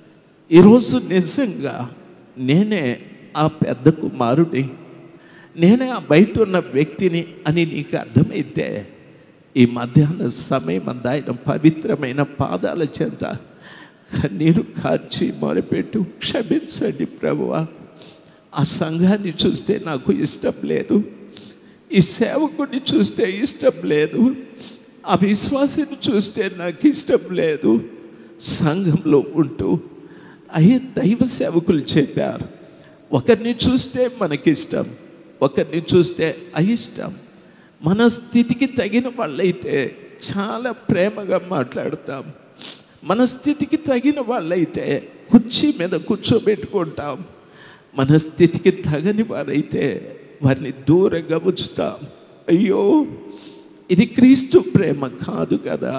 ఈరోజు నిజంగా నేనే ఆ పెద్ద కుమారుడి నేనే ఆ బయట ఉన్న వ్యక్తిని అని నీకు అర్థమైతే ఈ మధ్యాహ్న సమయం అంద ఆయన పవిత్రమైన పాదాల చెంత కన్నీరు కార్చి మొరపెట్టు క్షమించండి ప్రభువా ఆ సంఘాన్ని చూస్తే నాకు ఇష్టం లేదు ఈ సేవకుడిని చూస్తే ఇష్టం లేదు ఆ విశ్వాసిని చూస్తే నాకు ఇష్టం లేదు సంఘంలో ఉంటూ అయ్యే దైవ సేవకులు చెప్పారు ఒకరిని చూస్తే మనకిష్టం ఒకరిని చూస్తే అయిష్టం మన స్థితికి తగిన వాళ్ళైతే చాలా ప్రేమగా మాట్లాడతాం మన స్థితికి తగిన వాళ్ళైతే కుర్చీ మీద కూర్చోబెట్టుకుంటాం మన స్థితికి తగని వారైతే వారిని దూరంగా ఉంచుతాం అయ్యో ఇది క్రీస్తు ప్రేమ కాదు కదా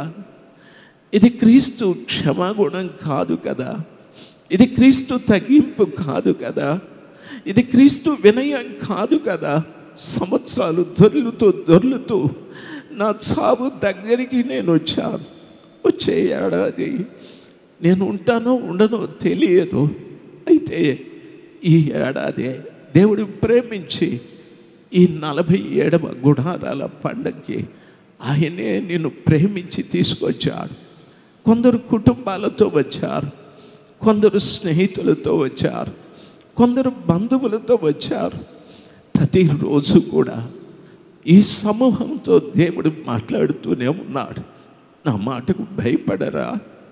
ఇది క్రీస్తు క్షమాగుణం కాదు కదా ఇది క్రీస్తు తగ్గింపు కాదు కదా ఇది క్రీస్తు వినయం కాదు కదా సంవత్సరాలు దొర్లుతూ దొర్లుతూ నా చావు దగ్గరికి నేను వచ్చాను వచ్చే ఏడాది నేను ఉంటానో ఉండనో తెలియదు అయితే ఈ ఏడాది దేవుడు ప్రేమించి ఈ నలభై ఏడవ గుడారాల పండగకి ఆయనే నిన్ను ప్రేమించి తీసుకొచ్చాడు కొందరు కుటుంబాలతో వచ్చారు కొందరు స్నేహితులతో వచ్చారు కొందరు బంధువులతో వచ్చారు ప్రతిరోజు కూడా ఈ సమూహంతో దేవుడు మాట్లాడుతూనే ఉన్నాడు నా మాటకు భయపడరా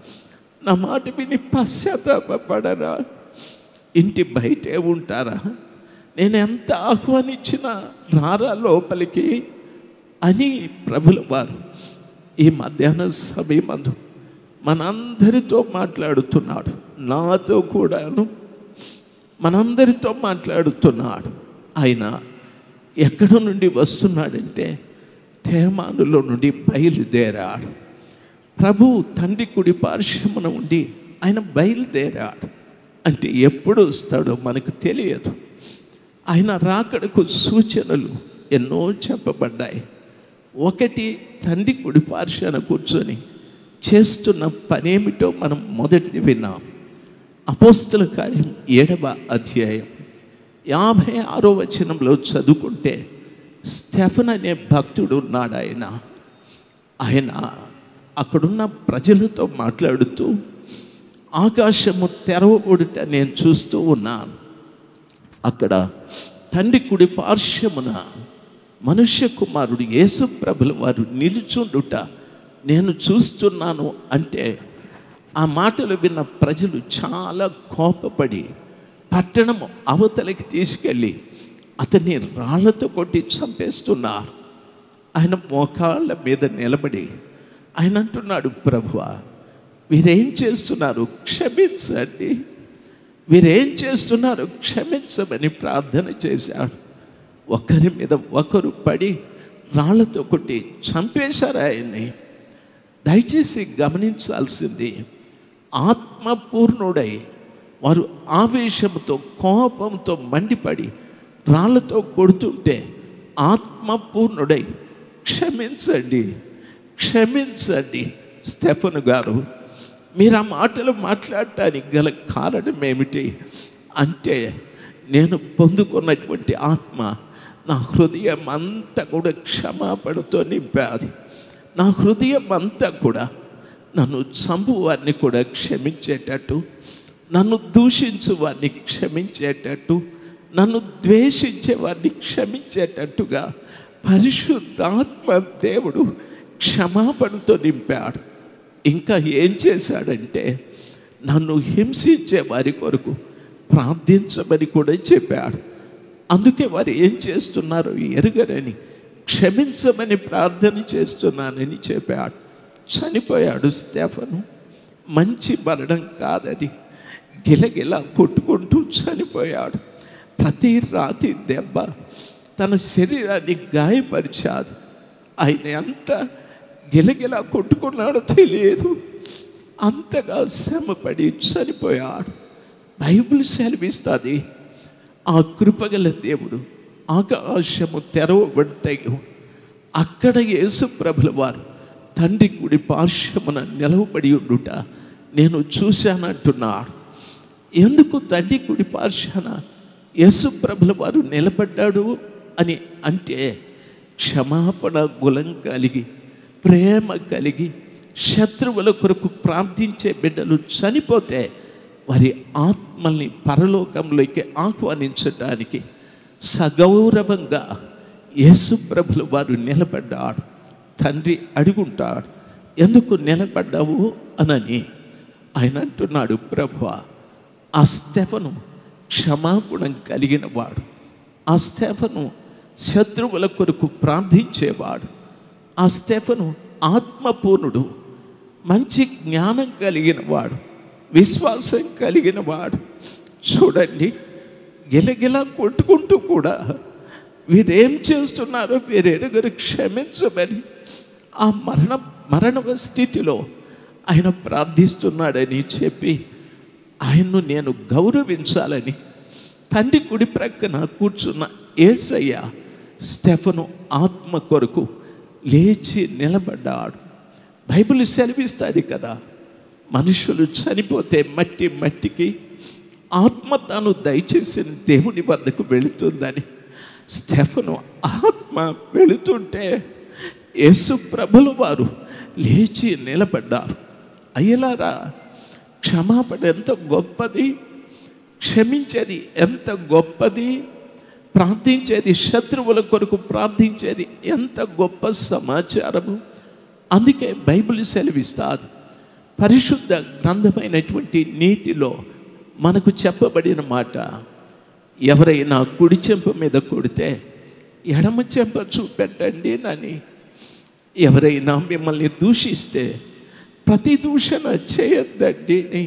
నా మాట విని పశ్చాత్తాపడరా ఇంటి బయటే ఉంటారా నేను ఎంత ఆహ్వానించినా రారా లోపలికి అని ప్రభుల వారు ఈ మధ్యాహ్న సమయమందు మనందరితో మాట్లాడుతున్నాడు నాతో కూడాను మనందరితో మాట్లాడుతున్నాడు ఆయన ఎక్కడ నుండి వస్తున్నాడంటే తేమానులో నుండి బయలుదేరాడు ప్రభు తండ్రి కుడి పార్శ్వమున ఉండి ఆయన బయలుదేరాడు అంటే ఎప్పుడు వస్తాడో మనకు తెలియదు ఆయన రాకడకు సూచనలు ఎన్నో చెప్పబడ్డాయి ఒకటి తండ్రి కుడి పార్శ్వన కూర్చొని చేస్తున్న పనేమిటో మనం మొదటిది విన్నాం అపోస్తుల కార్యం ఏడవ అధ్యాయం యాభై ఆరో వచనంలో చదువుకుంటే స్టెఫన్ అనే భక్తుడు ఉన్నాడు ఆయన ఆయన అక్కడున్న ప్రజలతో మాట్లాడుతూ ఆకాశము తెరవబడుట నేను చూస్తూ ఉన్నాను అక్కడ తండ్రి కుడి పార్శ్వమున మనుష్య కుమారుడు యేసు ప్రభుల వారు నిలుచుండుట నేను చూస్తున్నాను అంటే ఆ మాటలు విన్న ప్రజలు చాలా కోపపడి పట్టణము అవతలకి తీసుకెళ్ళి అతన్ని రాళ్లతో కొట్టి చంపేస్తున్నారు ఆయన మోకాళ్ళ మీద నిలబడి ఆయన అంటున్నాడు ప్రభువా వీరేం చేస్తున్నారు క్షమించండి వీరేం చేస్తున్నారు క్షమించమని ప్రార్థన చేశాడు ఒకరి మీద ఒకరు పడి రాళ్లతో కొట్టి చంపేశారు ఆయన్ని దయచేసి గమనించాల్సింది ఆత్మపూర్ణుడై వారు ఆవేశంతో కోపంతో మండిపడి రాళ్లతో కొడుతుంటే ఆత్మపూర్ణుడై క్షమించండి క్షమించండి స్టెఫన్ గారు మీరు ఆ మాటలు మాట్లాడటానికి గల కారణం ఏమిటి అంటే నేను పొందుకున్నటువంటి ఆత్మ నా హృదయం అంతా కూడా క్షమాపణతో నింపాది నా హృదయం అంతా కూడా నన్ను చంపు వారిని కూడా క్షమించేటట్టు నన్ను దూషించు వారిని క్షమించేటట్టు నన్ను ద్వేషించే వారిని క్షమించేటట్టుగా పరిశుద్ధాత్మ దేవుడు క్షమాపణతో నింపాడు ఇంకా ఏం చేశాడంటే నన్ను హింసించే వారి కొరకు ప్రార్థించమని కూడా చెప్పాడు అందుకే వారు ఏం చేస్తున్నారో ఎరుగరని క్షమించమని ప్రార్థన చేస్తున్నానని చెప్పాడు చనిపోయాడు స్టెఫను మంచి మరణం కాదది గిలగిలా కొట్టుకుంటూ చనిపోయాడు ప్రతి రాతి దెబ్బ తన శరీరాన్ని గాయపరిచాడు ఆయన ఎంత గిలగిలా కొట్టుకున్నాడో తెలియదు అంతగా శ్రమపడి చనిపోయాడు బైబిల్ సెలవిస్తుంది ఆ కృపగల దేవుడు ఆకాశము తెరవబడతాయి అక్కడ యేసు ప్రభుల వారు తండ్రి కుడి పార్శ్వమున నిలవబడి ఉండుట నేను చూశానంటున్నాడు ఎందుకు తండ్రి కుడి పార్శ్వన యేసు ప్రభుల వారు నిలబడ్డాడు అని అంటే క్షమాపణ గులం కలిగి ప్రేమ కలిగి శత్రువుల కొరకు ప్రార్థించే బిడ్డలు చనిపోతే వారి ఆత్మల్ని పరలోకంలోకి ఆహ్వానించడానికి సగౌరవంగా యేసు ప్రభులు వారు నిలబడ్డాడు తండ్రి అడుగుంటాడు ఎందుకు నిలబడ్డావు అనని ఆయన అంటున్నాడు ప్రభు ఆ స్టెఫను క్షమాగుణం కలిగిన వాడు ఆ స్టెఫను శత్రువుల కొరకు ప్రార్థించేవాడు ఆ స్టెఫను ఆత్మపూర్ణుడు మంచి జ్ఞానం కలిగిన వాడు విశ్వాసం కలిగిన వాడు చూడండి గిలగిలా కొట్టుకుంటూ కూడా వీరేం చేస్తున్నారో వీరు ఎరుగరు క్షమించమని ఆ మరణ మరణవ స్థితిలో ఆయన ప్రార్థిస్తున్నాడని చెప్పి ఆయన్ను నేను గౌరవించాలని తండ్రి కుడి ప్రక్కన కూర్చున్న ఏసయ్య స్టెఫను ఆత్మ కొరకు లేచి నిలబడ్డాడు బైబిల్ సెలవిస్తుంది కదా మనుషులు చనిపోతే మట్టి మట్టికి ఆత్మ తాను దయచేసిన దేవుని వద్దకు వెళుతుందని స్టెఫను ఆత్మ వెళుతుంటే యేసు ప్రభుల వారు లేచి నిలబడ్డారు అయ్యలారా క్షమాపణ ఎంత గొప్పది క్షమించేది ఎంత గొప్పది ప్రార్థించేది శత్రువుల కొరకు ప్రార్థించేది ఎంత గొప్ప సమాచారము అందుకే బైబిల్ సెలవిస్తారు పరిశుద్ధ గ్రంథమైనటువంటి నీతిలో మనకు చెప్పబడిన మాట ఎవరైనా కుడి చెంప మీద కొడితే ఎడమ చెంప చూపెట్టండి నని ఎవరైనా మిమ్మల్ని దూషిస్తే ప్రతి దూషణ చేయొద్దండి అని.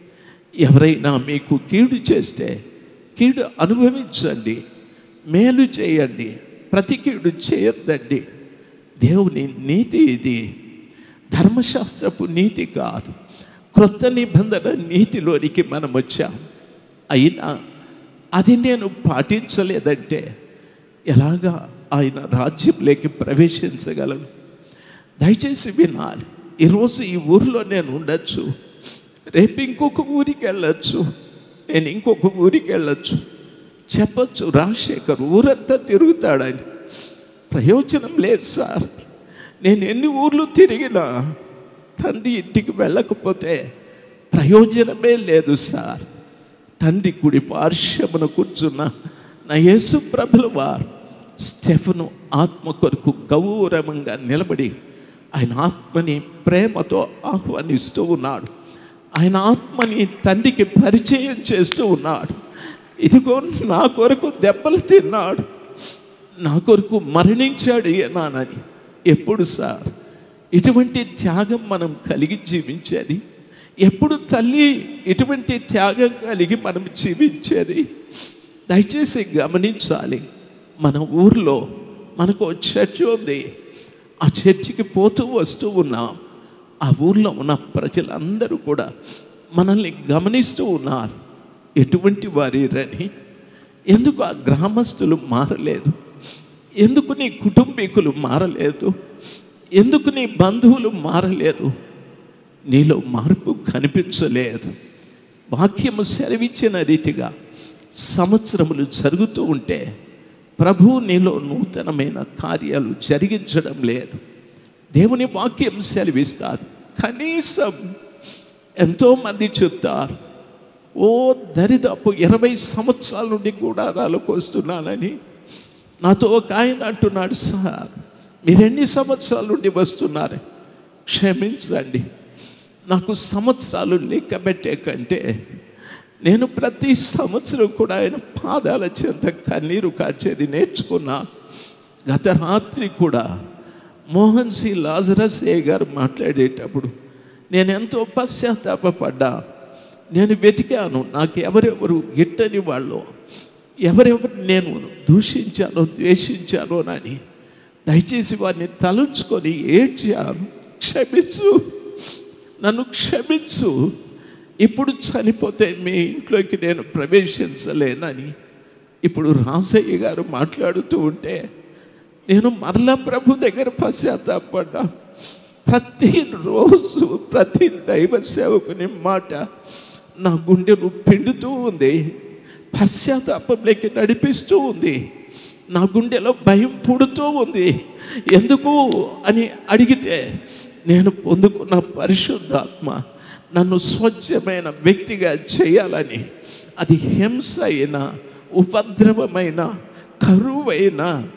ఎవరైనా మీకు కీడు చేస్తే కీడు అనుభవించండి మేలు చేయండి ప్రతి కీడు చేయొద్దండి దేవుని నీతి ఇది ధర్మశాస్త్రపు నీతి కాదు క్రొత్త నిబంధన నీతిలోనికి మనం వచ్చాం అయినా అది నేను పాటించలేదంటే ఎలాగా ఆయన రాజ్యంలోకి ప్రవేశించగలను దయచేసి వినాలి ఈరోజు ఈ ఊరిలో నేను ఉండొచ్చు రేపు ఇంకొక ఊరికి వెళ్ళొచ్చు నేను ఇంకొక ఊరికి వెళ్ళొచ్చు చెప్పొచ్చు రాజశేఖర్ ఊరంతా తిరుగుతాడని ప్రయోజనం లేదు సార్ నేను ఎన్ని ఊర్లు తిరిగినా తండ్రి ఇంటికి వెళ్ళకపోతే ప్రయోజనమే లేదు సార్ తండ్రి కుడి పార్శ్వమున కూర్చున్న నా యేసు ప్రభుల వారు స్టెఫను ఆత్మ కొరకు గౌరవంగా నిలబడి ఆయన ఆత్మని ప్రేమతో ఆహ్వానిస్తూ ఉన్నాడు ఆయన ఆత్మని తండ్రికి పరిచయం చేస్తూ ఉన్నాడు ఇదిగో నా కొరకు దెబ్బలు తిన్నాడు నా కొరకు మరణించాడు ఏనానని ఎప్పుడు సార్ ఇటువంటి త్యాగం మనం కలిగి జీవించేది ఎప్పుడు తల్లి ఇటువంటి త్యాగం కలిగి మనం జీవించేది దయచేసి గమనించాలి మన ఊర్లో మనకు ఓ చర్చ్ ఉంది ఆ చర్చికి పోతూ వస్తూ ఉన్నాం ఆ ఊర్లో ఉన్న ప్రజలందరూ కూడా మనల్ని గమనిస్తూ ఉన్నారు ఎటువంటి వారిరని ఎందుకు ఆ గ్రామస్తులు మారలేదు ఎందుకు నీ కుటుంబీకులు మారలేదు ఎందుకు నీ బంధువులు మారలేదు నీలో మార్పు కనిపించలేదు వాక్యము సెలవిచ్చిన రీతిగా సంవత్సరములు జరుగుతూ ఉంటే ప్రభు నీలో నూతనమైన కార్యాలు జరిగించడం లేదు దేవుని వాక్యం సెలవిస్తారు కనీసం ఎంతోమంది చెప్తారు ఓ దరిదాపు ఇరవై సంవత్సరాల నుండి గుడారాలకు వస్తున్నానని నాతో ఒక ఆయన అంటున్నాడు సార్ మీరు ఎన్ని సంవత్సరాల నుండి వస్తున్నారు క్షమించండి నాకు సంవత్సరాలు లెక్క పెట్టే కంటే నేను ప్రతి సంవత్సరం కూడా ఆయన పాదాల చెంత కన్నీరు కార్చేది నేర్చుకున్నా గత రాత్రి కూడా మోహన్ సి లాజరస్ ఏ గారు మాట్లాడేటప్పుడు నేను ఎంతో పశ్చాత్తాపడ్డా నేను వెతికాను నాకు ఎవరెవరు గిట్టని వాళ్ళు ఎవరెవరు నేను దూషించానో ద్వేషించానో అని దయచేసి వారిని తలుచుకొని ఏడ్చాను క్షమించు నన్ను క్షమించు ఇప్పుడు చనిపోతే మీ ఇంట్లోకి నేను ప్రవేశించలేనని ఇప్పుడు రాసయ్య గారు మాట్లాడుతూ ఉంటే నేను మరలా ప్రభు దగ్గర పశ్చాత్తాపడ్డా ప్రతిరోజు ప్రతి దైవ సేవకుని మాట నా గుండెను పిండుతూ ఉంది పశ్చాత్తాపంలోకి నడిపిస్తూ ఉంది నా గుండెలో భయం పుడుతూ ఉంది ఎందుకు అని అడిగితే నేను పొందుకున్న పరిశుద్ధాత్మ నన్ను స్వచ్ఛమైన వ్యక్తిగా చేయాలని అది హింస అయినా ఉపద్రవమైన కరువైన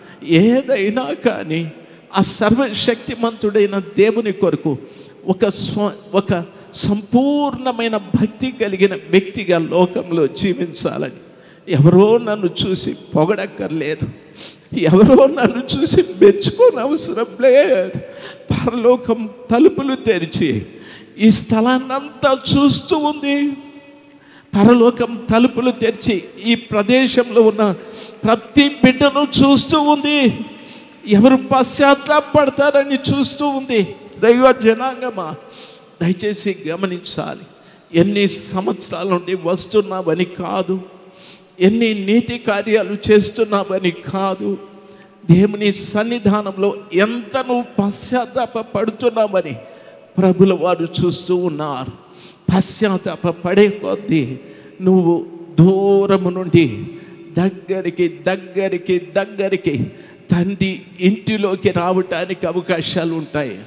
ఏదైనా కానీ ఆ సర్వశక్తిమంతుడైన దేవుని కొరకు ఒక స్వ ఒక సంపూర్ణమైన భక్తి కలిగిన వ్యక్తిగా లోకంలో జీవించాలని ఎవరో నన్ను చూసి పొగడక్కర్లేదు ఎవరో నన్ను చూసి మెచ్చుకోని అవసరం లేదు పరలోకం తలుపులు తెరిచి ఈ స్థలాన్నంతా చూస్తూ ఉంది పరలోకం తలుపులు తెరిచి ఈ ప్రదేశంలో ఉన్న ప్రతి బిడ్డను చూస్తూ ఉంది ఎవరు పశ్చాత్తాపడతారని చూస్తూ ఉంది దైవ జనాంగమా దయచేసి గమనించాలి ఎన్ని సంవత్సరాల నుండి వస్తున్నావని కాదు ఎన్ని నీతి కార్యాలు చేస్తున్నావని కాదు దేవుని సన్నిధానంలో ఎంత నువ్వు పశ్చాత్తాప పడుతున్నావని ప్రభుల వారు చూస్తూ ఉన్నారు పశ్చాత్తాప పడే కొద్దీ నువ్వు దూరము నుండి దగ్గరికి దగ్గరికి దగ్గరికి తండ్రి ఇంటిలోకి రావటానికి అవకాశాలు ఉంటాయి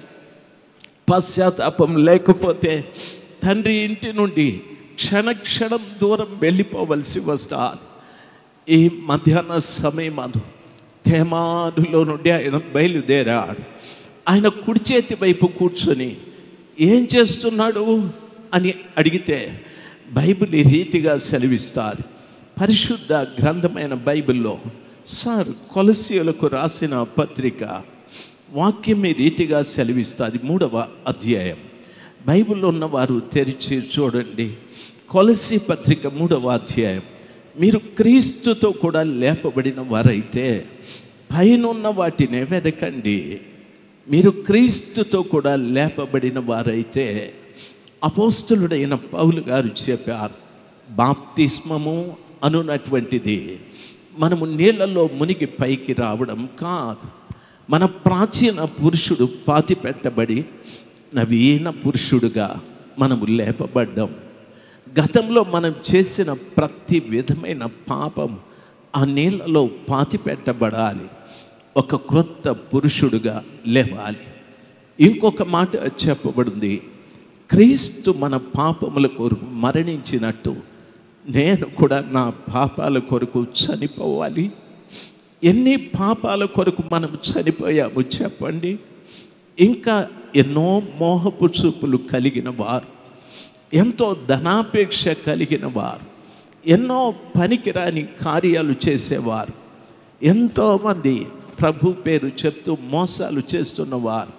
పశ్చాత్తాపం లేకపోతే తండ్రి ఇంటి నుండి క్షణక్షణం దూరం వెళ్ళిపోవలసి వస్తారు ఈ మధ్యాహ్న సమయం అది తేమానులో నుండి ఆయన బయలుదేరాడు ఆయన కుడి చేతి వైపు కూర్చొని ఏం చేస్తున్నాడు అని అడిగితే బైబిల్ ఈ రీతిగా సెలవిస్తారు పరిశుద్ధ గ్రంథమైన బైబిల్లో సార్ కొలసీయులకు రాసిన పత్రిక వాక్యం ఈ రీతిగా సెలవిస్తుంది మూడవ అధ్యాయం బైబిల్లో ఉన్నవారు తెరిచి చూడండి కొలసి పత్రిక మూడవ అధ్యాయం మీరు క్రీస్తుతో కూడా లేపబడిన వారైతే పైనున్న వాటినే వెదకండి మీరు క్రీస్తుతో కూడా లేపబడిన వారైతే అపోస్తులుడైన పౌలు గారు చెప్పారు బాప్తిస్మము అనున్నటువంటిది మనము నీళ్ళలో మునిగి పైకి రావడం కాదు మన ప్రాచీన పురుషుడు పాతి పెట్టబడి నవీన పురుషుడుగా మనము లేపబడ్డాం గతంలో మనం చేసిన ప్రతి విధమైన పాపం ఆ నీళ్ళలో పాతి పెట్టబడాలి ఒక క్రొత్త పురుషుడుగా లేవాలి ఇంకొక మాట చెప్పబడింది క్రీస్తు మన పాపముల కొరకు మరణించినట్టు నేను కూడా నా పాపాల కొరకు చనిపోవాలి ఎన్ని పాపాల కొరకు మనం చనిపోయాము చెప్పండి ఇంకా ఎన్నో మోహపు చూపులు కలిగిన వారు ఎంతో ధనాపేక్ష కలిగిన వారు ఎన్నో పనికిరాని కార్యాలు చేసేవారు ఎంతోమంది ప్రభు పేరు చెప్తూ మోసాలు చేస్తున్నవారు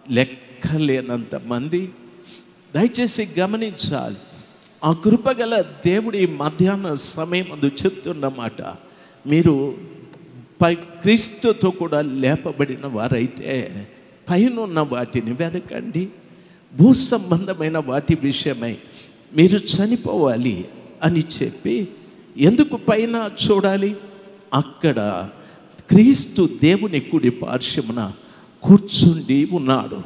లెక్కలేనంత మంది దయచేసి గమనించాలి ఆ కృపగల దేవుడి మధ్యాహ్న సమయం అందు చెప్తున్నమాట మీరు పై క్రీస్తుతో కూడా లేపబడిన వారైతే పైనున్న వాటిని వెదకండి భూ సంబంధమైన వాటి విషయమై మీరు చనిపోవాలి అని చెప్పి ఎందుకు పైన చూడాలి అక్కడ క్రీస్తు దేవుని కుడి పార్శ్వమున కూర్చుండి ఉన్నాడు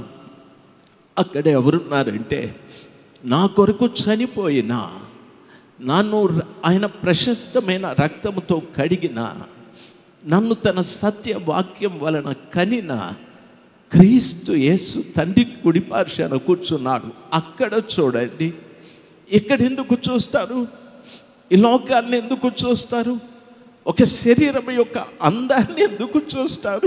అక్కడ ఎవరున్నారంటే నా కొరకు చనిపోయిన నన్ను ర- ఆయన ప్రశస్తమైన రక్తముతో కడిగిన నన్ను తన సత్య వాక్యం వలన కనిన క్రీస్తు యేసు తండ్రి కుడిపార్శాన కూర్చున్నాడు అక్కడ చూడండి ఇక్కడ ఎందుకు చూస్తారు ఈ లోకాన్ని ఎందుకు చూస్తారు ఒక శరీరం యొక్క అందాన్ని ఎందుకు చూస్తారు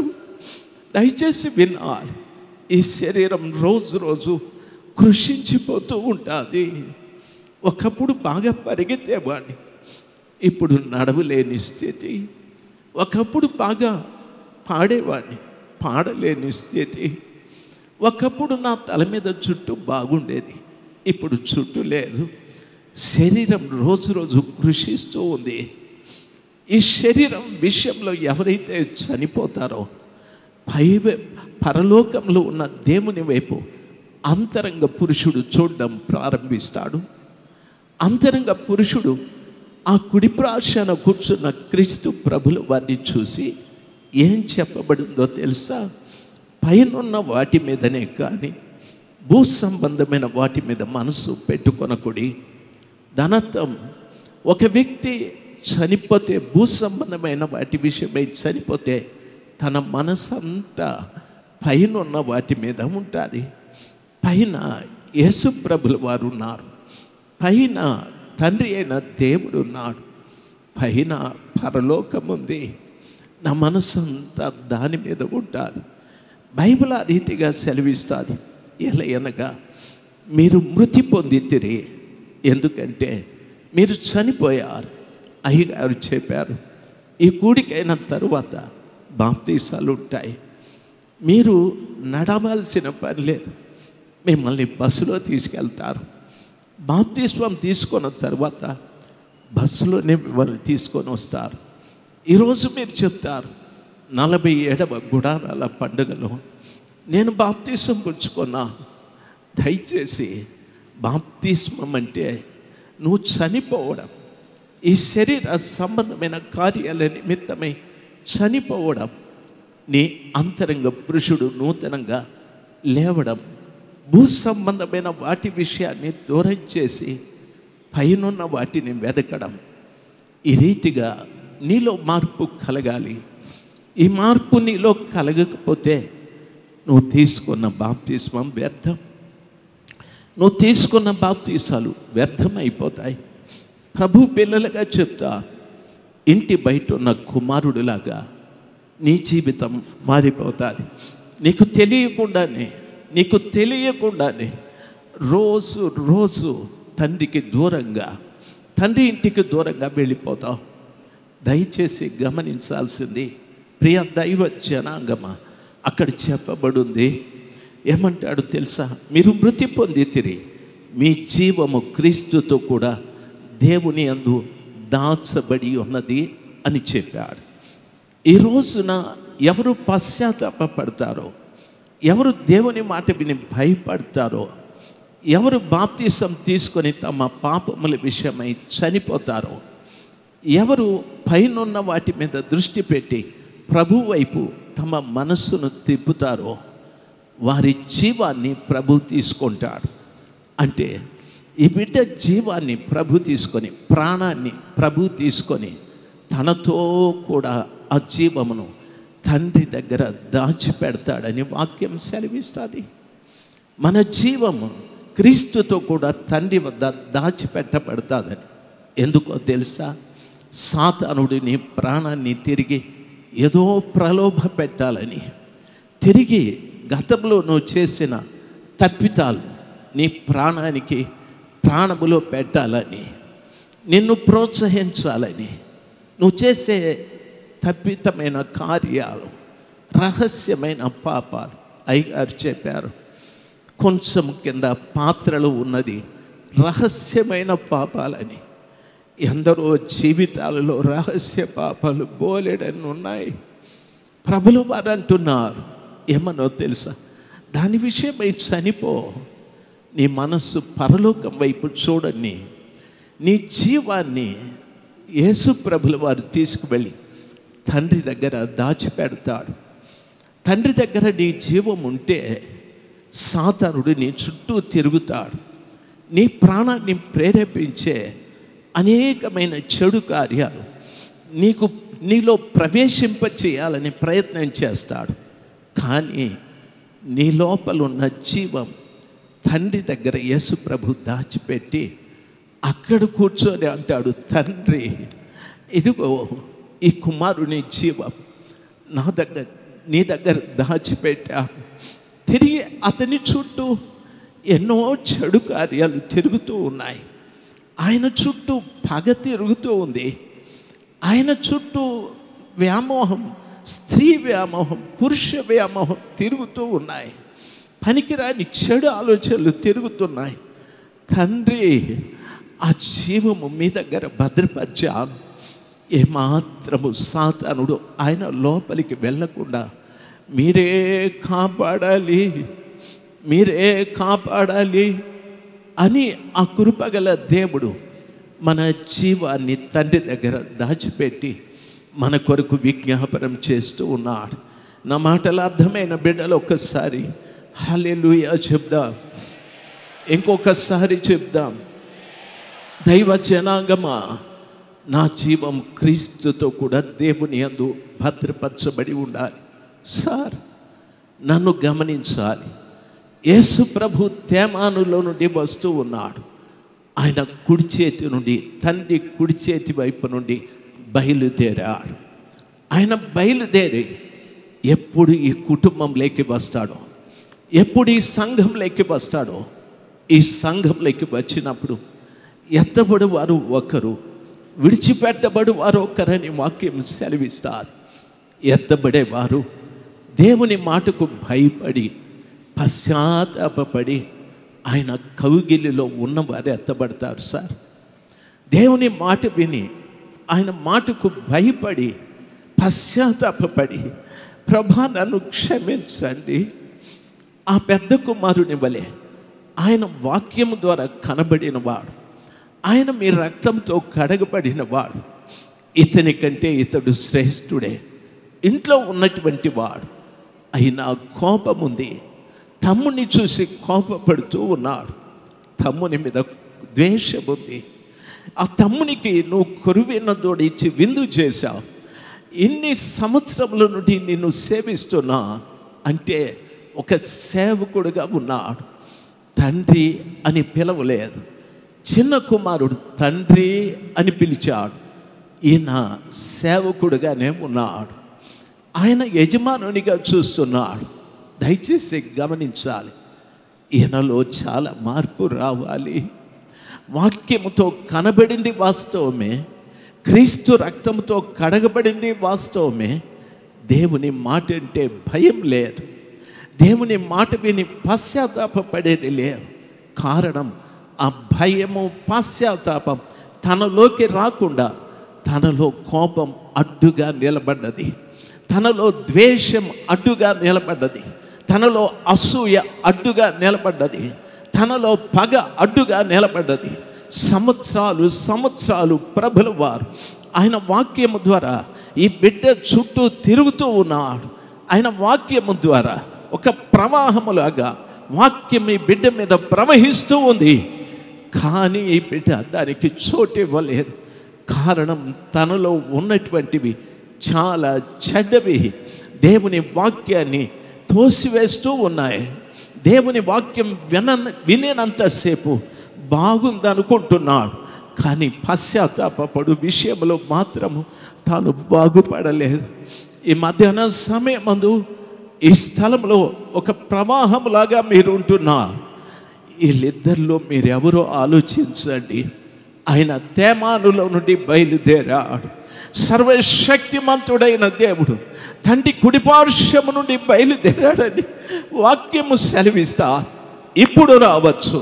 దయచేసి వినాలి ఈ శరీరం రోజు రోజు కృషించిపోతూ ఉంటుంది ఒకప్పుడు బాగా పరిగెత్తేవాడిని ఇప్పుడు నడవలేని స్థితి ఒకప్పుడు బాగా పాడేవాడిని పాడలేని స్థితి ఒకప్పుడు నా తల మీద జుట్టు బాగుండేది ఇప్పుడు చుట్టూ లేదు శరీరం రోజు రోజు కృషిస్తూ ఉంది ఈ శరీరం విషయంలో ఎవరైతే చనిపోతారో పై పరలోకంలో ఉన్న దేవుని వైపు అంతరంగ పురుషుడు చూడడం ప్రారంభిస్తాడు అంతరంగ పురుషుడు ఆ కుడి ప్రాశాన కూర్చున్న క్రీస్తు ప్రభులు వారిని చూసి ఏం చెప్పబడిందో తెలుసా పైనున్న వాటి మీదనే కానీ భూ సంబంధమైన వాటి మీద మనసు పెట్టుకొనకుడి ధనత్వం ఒక వ్యక్తి చనిపోతే భూ సంబంధమైన వాటి విషయమై చనిపోతే తన మనసంతా పైన ఉన్న వాటి మీద ఉంటుంది పైన యేసు ప్రభులు వారు ఉన్నారు పైన తండ్రి అయిన దేవుడు ఉన్నాడు పైన పరలోకం ఉంది నా మనసంతా దాని మీద ఉంటుంది బైబిల్ ఆ రీతిగా సెలవిస్తుంది ఎలా అనగా మీరు మృతి పొందితిరి ఎందుకంటే మీరు చనిపోయారు అయ్యగారు చెప్పారు ఈ కూడికైన తరువాత బాప్తీసాలు ఉంటాయి మీరు నడవలసిన పని లేదు మిమ్మల్ని బస్సులో తీసుకెళ్తారు బాప్తిస్వం తీసుకున్న తర్వాత బస్సులోనే మిమ్మల్ని తీసుకొని వస్తారు ఈరోజు మీరు చెప్తారు నలభై ఏడవ గుడారాల పండుగలో నేను బాప్తిస్వం పుచ్చుకున్నా దయచేసి బాప్తిస్మం అంటే నువ్వు చనిపోవడం ఈ శరీర సంబంధమైన కార్యాల నిమిత్తమై చనిపోవడం నీ అంతరంగ పురుషుడు నూతనంగా లేవడం భూ సంబంధమైన వాటి విషయాన్ని దూరం చేసి పైనున్న వాటిని వెదకడం ఈ రీతిగా నీలో మార్పు కలగాలి ఈ మార్పు నీలో కలగకపోతే నువ్వు తీసుకున్న బాప్తిస్మం వ్యర్థం నువ్వు తీసుకున్న బాప్తీసాలు వ్యర్థమైపోతాయి ప్రభు పిల్లలుగా చెప్తా ఇంటి బయట ఉన్న కుమారుడిలాగా నీ జీవితం మారిపోతుంది నీకు తెలియకుండానే నీకు తెలియకుండానే రోజు రోజు తండ్రికి దూరంగా తండ్రి ఇంటికి దూరంగా వెళ్ళిపోతావు దయచేసి గమనించాల్సింది ప్రియ దైవ జనాంగమా అక్కడ చెప్పబడింది ఏమంటాడు తెలుసా మీరు మృతి పొందితిరి మీ జీవము క్రీస్తుతో కూడా దేవుని అందు దాచబడి ఉన్నది అని చెప్పాడు ఈ రోజున ఎవరు పశ్చాత్తాపడతారో ఎవరు దేవుని మాట విని భయపడతారో ఎవరు బాప్తీసం తీసుకొని తమ పాపముల విషయమై చనిపోతారో ఎవరు పైనున్న వాటి మీద దృష్టి పెట్టి ప్రభు వైపు తమ మనస్సును తిప్పుతారో వారి జీవాన్ని ప్రభు తీసుకుంటాడు అంటే ఈ బిడ్డ జీవాన్ని ప్రభు తీసుకొని ప్రాణాన్ని ప్రభు తీసుకొని తనతో కూడా ఆ జీవమును తండ్రి దగ్గర దాచిపెడతాడని వాక్యం సెలవిస్తుంది మన జీవము క్రీస్తుతో కూడా తండ్రి వద్ద దాచిపెట్టబడతాదని ఎందుకో తెలుసా సాతానుడు నీ ప్రాణాన్ని తిరిగి ఏదో ప్రలోభ పెట్టాలని తిరిగి గతంలో నువ్వు చేసిన తప్పితాలు నీ ప్రాణానికి ప్రాణములో పెట్టాలని నిన్ను ప్రోత్సహించాలని నువ్వు చేసే తప్పితమైన కార్యాలు రహస్యమైన పాపాలు అయ్యగారు చెప్పారు కొంచెం కింద పాత్రలు ఉన్నది రహస్యమైన పాపాలని ఎందరో జీవితాలలో రహస్య పాపాలు బోలెడని ఉన్నాయి ప్రభులు వారు అంటున్నారు ఏమనో తెలుసా దాని విషయమై చనిపో నీ మనస్సు పరలోకం వైపు చూడని నీ జీవాన్ని యేసు ప్రభుల వారు తీసుకువెళ్ళి తండ్రి దగ్గర దాచిపెడతాడు తండ్రి దగ్గర నీ జీవం ఉంటే సాతానుడు నీ చుట్టూ తిరుగుతాడు నీ ప్రాణాన్ని ప్రేరేపించే అనేకమైన చెడు కార్యాలు నీకు నీలో ప్రవేశింప చేయాలని ప్రయత్నం చేస్తాడు కానీ నీ లోపల ఉన్న జీవం తండ్రి దగ్గర యేసు ప్రభు దాచిపెట్టి అక్కడ కూర్చొని అంటాడు తండ్రి ఇదిగో ఈ కుమారుని జీవం నా దగ్గర నీ దగ్గర దాచిపెట్టా తిరిగి అతని చుట్టూ ఎన్నో చెడు కార్యాలు తిరుగుతూ ఉన్నాయి ఆయన చుట్టూ పగ తిరుగుతూ ఉంది ఆయన చుట్టూ వ్యామోహం స్త్రీ వ్యామోహం పురుష వ్యామోహం తిరుగుతూ ఉన్నాయి పనికిరాని చెడు ఆలోచనలు తిరుగుతున్నాయి తండ్రి ఆ జీవము మీ దగ్గర భద్రపరిచాను ఏమాత్రము సాతానుడు ఆయన లోపలికి వెళ్ళకుండా మీరే కాపాడాలి మీరే కాపాడాలి అని ఆ కృపగల దేవుడు మన జీవాన్ని తండ్రి దగ్గర దాచిపెట్టి మన కొరకు విజ్ఞాపనం చేస్తూ ఉన్నాడు నా మాటలు అర్థమైన బిడ్డలు ఒక్కసారి హల్లెలూయా చెప్దాం ఇంకొకసారి చెప్దాం దైవ జనాంగమా నా జీవం క్రీస్తుతో కూడా దేవుని యందు భద్రపరచబడి ఉండాలి సార్ నన్ను గమనించాలి యేసు ప్రభు తేమానులో నుండి వస్తూ ఉన్నాడు ఆయన కుడి చేతి నుండి తండ్రి కుడి చేతి వైపు నుండి బయలుదేరాడు ఆయన బయలుదేరి ఎప్పుడు ఈ కుటుంబంలోకి వస్తాడో ఎప్పుడు ఈ సంఘంలోకి వస్తాడో ఈ సంఘంలోకి వచ్చినప్పుడు ఎత్తబడి వారు ఒకరు విడిచిపెట్టబడి వారు ఒకరని వాక్యం సెలవిస్తారు ఎత్తబడేవారు దేవుని మాటకు భయపడి పశ్చాత్తాపడి ఆయన కౌగిలిలో ఉన్నవారు ఎత్తబడతారు సార్ దేవుని మాట విని ఆయన మాటకు భయపడి పశ్చాత్తాపడి ప్రభా నన్ను క్షమించండి ఆ పెద్ద కుమారుని వలె ఆయన వాక్యము ద్వారా కనబడిన వాడు ఆయన మీ రక్తంతో కడగబడిన వాడు ఇతని కంటే ఇతడు శ్రేష్ఠుడే ఇంట్లో ఉన్నటువంటి వాడు అయినా కోపం ఉంది తమ్ముని చూసి కోపపడుతూ ఉన్నాడు తమ్ముని మీద ద్వేషం ఉంది ఆ తమ్మునికి నువ్వు కొరువిన ఇచ్చి విందు చేశావు ఇన్ని సంవత్సరముల నుండి నిన్ను సేవిస్తున్నా అంటే ఒక సేవకుడుగా ఉన్నాడు తండ్రి అని పిలవలేదు చిన్న కుమారుడు తండ్రి అని పిలిచాడు ఈయన సేవకుడుగానే ఉన్నాడు ఆయన యజమానునిగా చూస్తున్నాడు దయచేసి గమనించాలి ఈయనలో చాలా మార్పు రావాలి వాక్యముతో కనబడింది వాస్తవమే క్రీస్తు రక్తంతో కడగబడింది వాస్తవమే దేవుని మాట అంటే భయం లేదు దేవుని మాట విని పశ్చాత్తాపడేది లేదు కారణం ఆ భయము పశ్చాత్తాపం తనలోకి రాకుండా తనలో కోపం అడ్డుగా నిలబడ్డది తనలో ద్వేషం అడ్డుగా నిలబడ్డది తనలో అసూయ అడ్డుగా నిలబడ్డది తనలో పగ అడ్డుగా నిలబడ్డది సంవత్సరాలు సంవత్సరాలు ప్రభుల వారు ఆయన వాక్యము ద్వారా ఈ బిడ్డ చుట్టూ తిరుగుతూ ఉన్నాడు ఆయన వాక్యము ద్వారా ఒక ప్రవాహములాగా వాక్యం ఈ బిడ్డ మీద ప్రవహిస్తూ ఉంది కానీ ఈ బిడ్డ దానికి చోటు ఇవ్వలేదు కారణం తనలో ఉన్నటువంటివి చాలా చెడ్డవి దేవుని వాక్యాన్ని తోసివేస్తూ ఉన్నాయి దేవుని వాక్యం విన వినేనంతసేపు బాగుందనుకుంటున్నాడు కానీ పశ్చాత్తాపడు విషయంలో మాత్రము తాను బాగుపడలేదు ఈ మధ్యాహ్న సమయమందు ఈ స్థలంలో ఒక ప్రవాహంలాగా మీరు ఉంటున్నారు వీళ్ళిద్దరిలో మీరెవరో ఆలోచించండి ఆయన తేమానులో నుండి బయలుదేరాడు సర్వశక్తిమంతుడైన దేవుడు తండ్రి కుడిపార్శ్వము నుండి బయలుదేరాడని వాక్యము సెలవిస్తా ఇప్పుడు రావచ్చు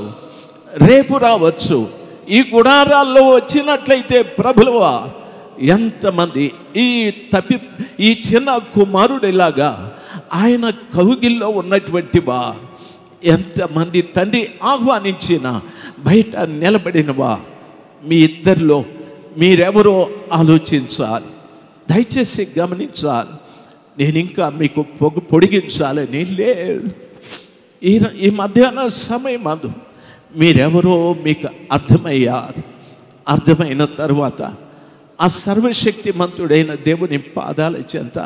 రేపు రావచ్చు ఈ గుడారాల్లో వచ్చినట్లయితే ప్రభులవా ఎంతమంది ఈ తపి ఈ చిన్న కుమారుడిలాగా ఆయన కవుగిల్లో ఉన్నటువంటి వా ఎంతమంది తండ్రి ఆహ్వానించిన బయట నిలబడినవా మీ ఇద్దరిలో మీరెవరో ఆలోచించాలి దయచేసి గమనించాలి నేను ఇంకా మీకు పొగ పొడిగించాలని లేదు ఈ ఈ మధ్యాహ్న సమయం అందు మీరెవరో మీకు అర్థమయ్యారు అర్థమైన తర్వాత ఆ సర్వశక్తిమంతుడైన దేవుని పాదాల చెంత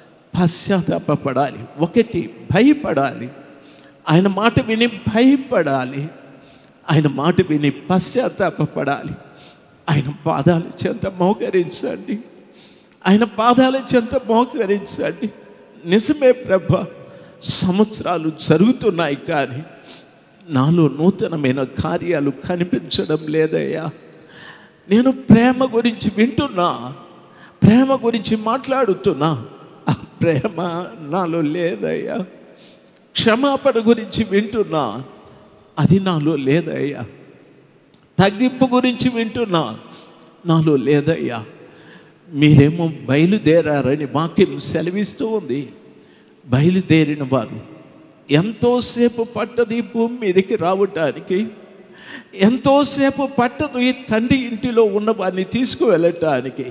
పశ్చాత్తాపడాలి ఒకటి భయపడాలి ఆయన మాట విని భయపడాలి ఆయన మాట విని పశ్చాత్తాపడాలి ఆయన పాదాల చెంత మోకరించండి ఆయన పాదాల చెంత మోకరించండి నిజమే ప్రభ సంవత్సరాలు జరుగుతున్నాయి కానీ నాలో నూతనమైన కార్యాలు కనిపించడం లేదయ్యా నేను ప్రేమ గురించి వింటున్నా ప్రేమ గురించి మాట్లాడుతున్నా ఆ ప్రేమ నాలో లేదయ్యా క్షమాపణ గురించి వింటున్నా అది నాలో లేదయ్యా తగ్గింపు గురించి వింటున్నా నాలో లేదయ్యా మీరేమో బయలుదేరారని వాక్యం సెలవిస్తూ ఉంది బయలుదేరిన వారు ఎంతోసేపు పట్టది ఈ భూమి మీదకి రావటానికి ఎంతోసేపు పట్టదు ఈ తండ్రి ఇంటిలో ఉన్న వారిని తీసుకువెళ్ళటానికి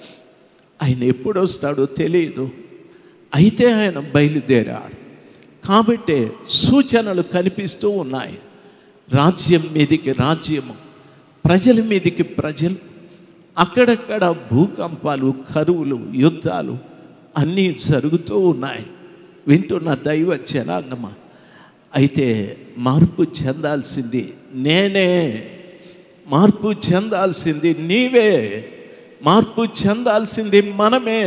ఆయన ఎప్పుడు వస్తాడో తెలియదు అయితే ఆయన బయలుదేరాడు కాబట్టే సూచనలు కనిపిస్తూ ఉన్నాయి రాజ్యం మీదికి రాజ్యము ప్రజల మీదికి ప్రజలు అక్కడక్కడ భూకంపాలు కరువులు యుద్ధాలు అన్నీ జరుగుతూ ఉన్నాయి వింటున్న దైవ జనాంగమా అయితే మార్పు చెందాల్సింది నేనే మార్పు చెందాల్సింది నీవే మార్పు చెందాల్సింది మనమే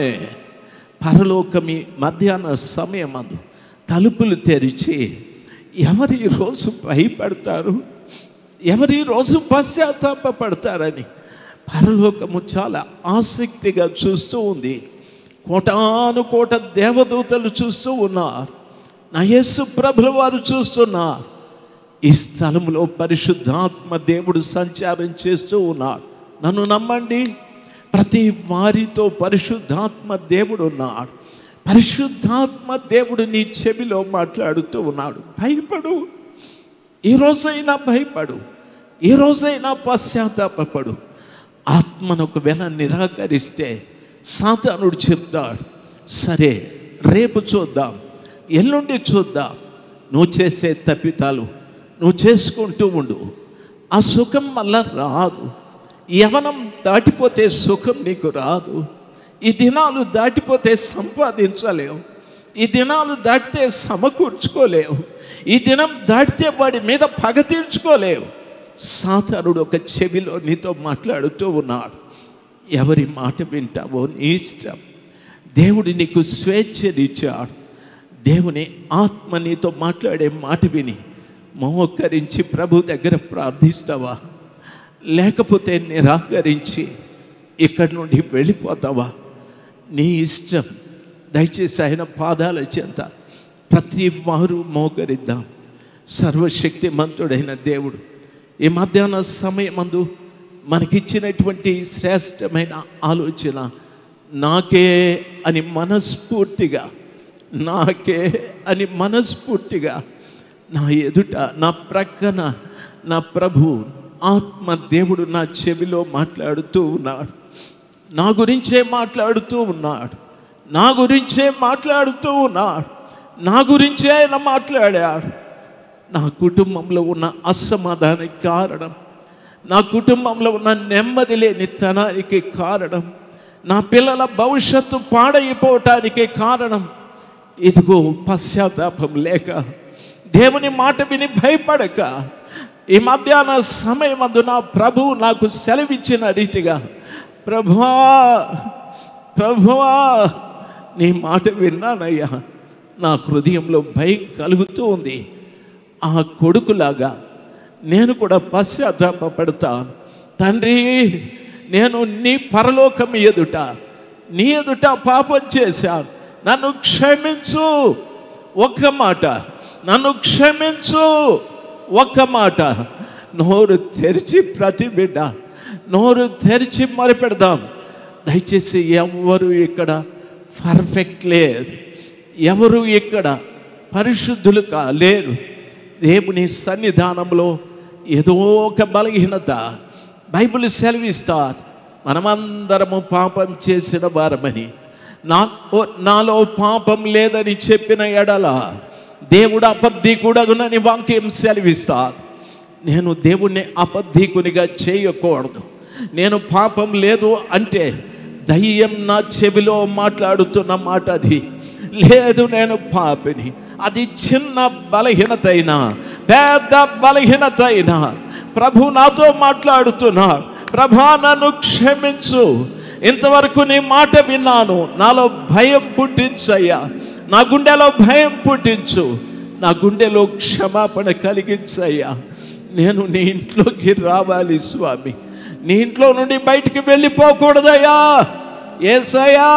పరలోకమి మధ్యాహ్న సమయమందు తలుపులు తెరిచి ఎవరి రోజు భయపడతారు ఎవరి రోజు పశ్చాత్తాపడతారని పరలోకము చాలా ఆసక్తిగా చూస్తూ ఉంది కోటాను కోట దేవదూతలు చూస్తూ ఉన్నారు నా యేసు ప్రభుల వారు చూస్తున్నారు ఈ స్థలంలో పరిశుద్ధాత్మ దేవుడు సంచారం చేస్తూ ఉన్నాడు నన్ను నమ్మండి ప్రతి వారితో పరిశుద్ధాత్మ దేవుడు ఉన్నాడు పరిశుద్ధాత్మ దేవుడు నీ చెవిలో మాట్లాడుతూ ఉన్నాడు భయపడు ఈ రోజైనా భయపడు ఈ రోజైనా పశ్చాత్తాపడు ఆత్మను ఒకవేళ నిరాకరిస్తే సాతానుడు చెప్తాడు సరే రేపు చూద్దాం ఎల్లుండి చూద్దాం నువ్వు చేసే తప్పితాలు నువ్వు చేసుకుంటూ ఉండు ఆ సుఖం మళ్ళా రాదు యవనం దాటిపోతే సుఖం నీకు రాదు ఈ దినాలు దాటిపోతే సంపాదించలేవు ఈ దినాలు దాటితే సమకూర్చుకోలేవు ఈ దినం దాటితే వాడి మీద పగ తీర్చుకోలేవు సాతానుడు ఒక చెవిలో నీతో మాట్లాడుతూ ఉన్నాడు ఎవరి మాట వింటావో నీ ఇష్టం దేవుడు నీకు స్వేచ్ఛనిచ్చాడు దేవుని ఆత్మ నీతో మాట్లాడే మాట విని మోకరించి ప్రభు దగ్గర ప్రార్థిస్తావా లేకపోతే నిరాకరించి ఇక్కడి నుండి వెళ్ళిపోతావా నీ ఇష్టం దయచేసి ఆయన పాదాల చెంత ప్రతి వారు మోకరిద్దాం సర్వశక్తిమంతుడైన దేవుడు ఈ మధ్యాహ్న సమయమందు మనకిచ్చినటువంటి శ్రేష్టమైన ఆలోచన నాకే అని మనస్ఫూర్తిగా నాకే అని మనస్ఫూర్తిగా నా ఎదుట నా ప్రక్కన నా ప్రభు ఆత్మ దేవుడు నా చెవిలో మాట్లాడుతూ ఉన్నాడు నా గురించే మాట్లాడుతూ ఉన్నాడు నా గురించే మాట్లాడుతూ ఉన్నాడు నా గురించే ఆయన మాట్లాడాడు నా కుటుంబంలో ఉన్న అసమాధానానికి కారణం నా కుటుంబంలో ఉన్న నెమ్మది లేని తనానికి కారణం నా పిల్లల భవిష్యత్తు పాడైపోవటానికి కారణం ఇదిగో పశ్చాత్తాపం లేక దేవుని మాట విని భయపడక ఈ మధ్యాహ్న సమయమందు నా ప్రభువు నాకు సెలవిచ్చిన రీతిగా ప్రభువా ప్రభువా నీ మాట విన్నానయ్యా నా హృదయంలో భయం కలుగుతూ ఉంది ఆ కొడుకులాగా నేను కూడా పశ్చాత్తాపడతాను తండ్రి నేను నీ పరలోకం ఎదుట నీ ఎదుట పాపం చేశాను నన్ను క్షమించు ఒక్క మాట నన్ను క్షమించు ఒక్క మాట నోరు తెరిచి ప్రతి బిడ్డ నోరు తెరిచి మొరపెడదాం దయచేసి ఎవరు ఇక్కడ పర్ఫెక్ట్ లేదు ఎవరు ఇక్కడ పరిశుద్ధులు కా లేరు దేవుని సన్నిధానంలో ఏదో ఒక బలహీనత బైబిల్ సెలవిస్తారు మనమందరము పాపం చేసిన వారమని నా ఓ- నాలో పాపం లేదని చెప్పిన ఎడల దేవుడు అబద్ధికుడగునని వాక్యం సెలవిస్తారు నేను దేవుణ్ణి అబద్ధికునిగా చేయకూడదు నేను పాపం లేదు అంటే దయ్యం నా చెవిలో మాట్లాడుతున్న మాట అది లేదు నేను పాపిని అది చిన్న బలహీనత అయినా పెద్ద బలహీనత అయినా ప్రభు నాతో మాట్లాడుతున్నా ప్రభా నన్ను క్షమించు ఇంతవరకు నీ మాట విన్నాను నాలో భయం పుట్టించయ్యా నా గుండెలో భయం పుట్టించు నా గుండెలో క్షమాపణ కలిగించయ్యా నేను నీ ఇంట్లోకి రావాలి స్వామి నీ ఇంట్లో నుండి బయటికి వెళ్ళిపోకూడదయ్యా ఏసయ్యా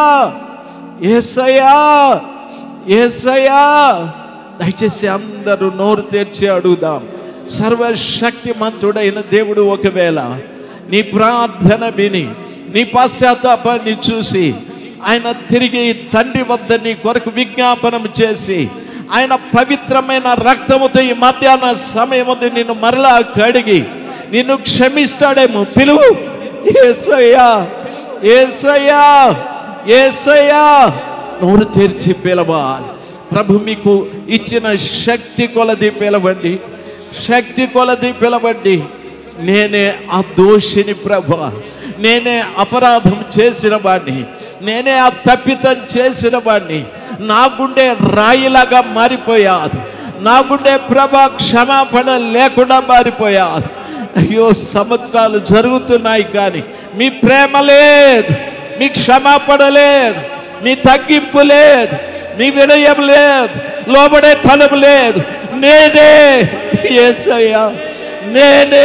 ఏసయ్యా ఏసయ్యా దయచేసి అందరూ నోరు తెరిచి అడుగుదాం సర్వశక్తిమంతుడైన దేవుడు ఒకవేళ నీ ప్రార్థన విని నీ పశ్చాత్తాపాన్ని చూసి ఆయన తిరిగి తండ్రి వద్ద నీ కొరకు విజ్ఞాపనం చేసి ఆయన పవిత్రమైన రక్తముతో ఈ మధ్యాహ్న సమయముందు నిన్ను మరలా కడిగి నిన్ను క్షమిస్తాడేమో పిలువు ఏసయ్యా ఏసయ్యా ఏసయ్యా నోరు తెరిచి పిలవాలి ప్రభు మీకు ఇచ్చిన శక్తి కొలది పిలవండి శక్తి కొలది పిలవండి నేనే ఆ దోషిని ప్రభు నేనే అపరాధం చేసిన వాడిని నేనే ఆ తప్పితం చేసిన వాడిని నా గుండె రాయిలాగా మారిపోయాదు నా గుండె ప్రభా క్షమాపణ లేకుండా మారిపోయాదు అయ్యో సంవత్సరాలు జరుగుతున్నాయి కానీ మీ ప్రేమ లేదు మీ క్షమాపణ లేదు మీ తగ్గింపు లేదు మీ వినయం లేదు లోబడే తలం లేదు నేనే ఏసయ్యా నేనే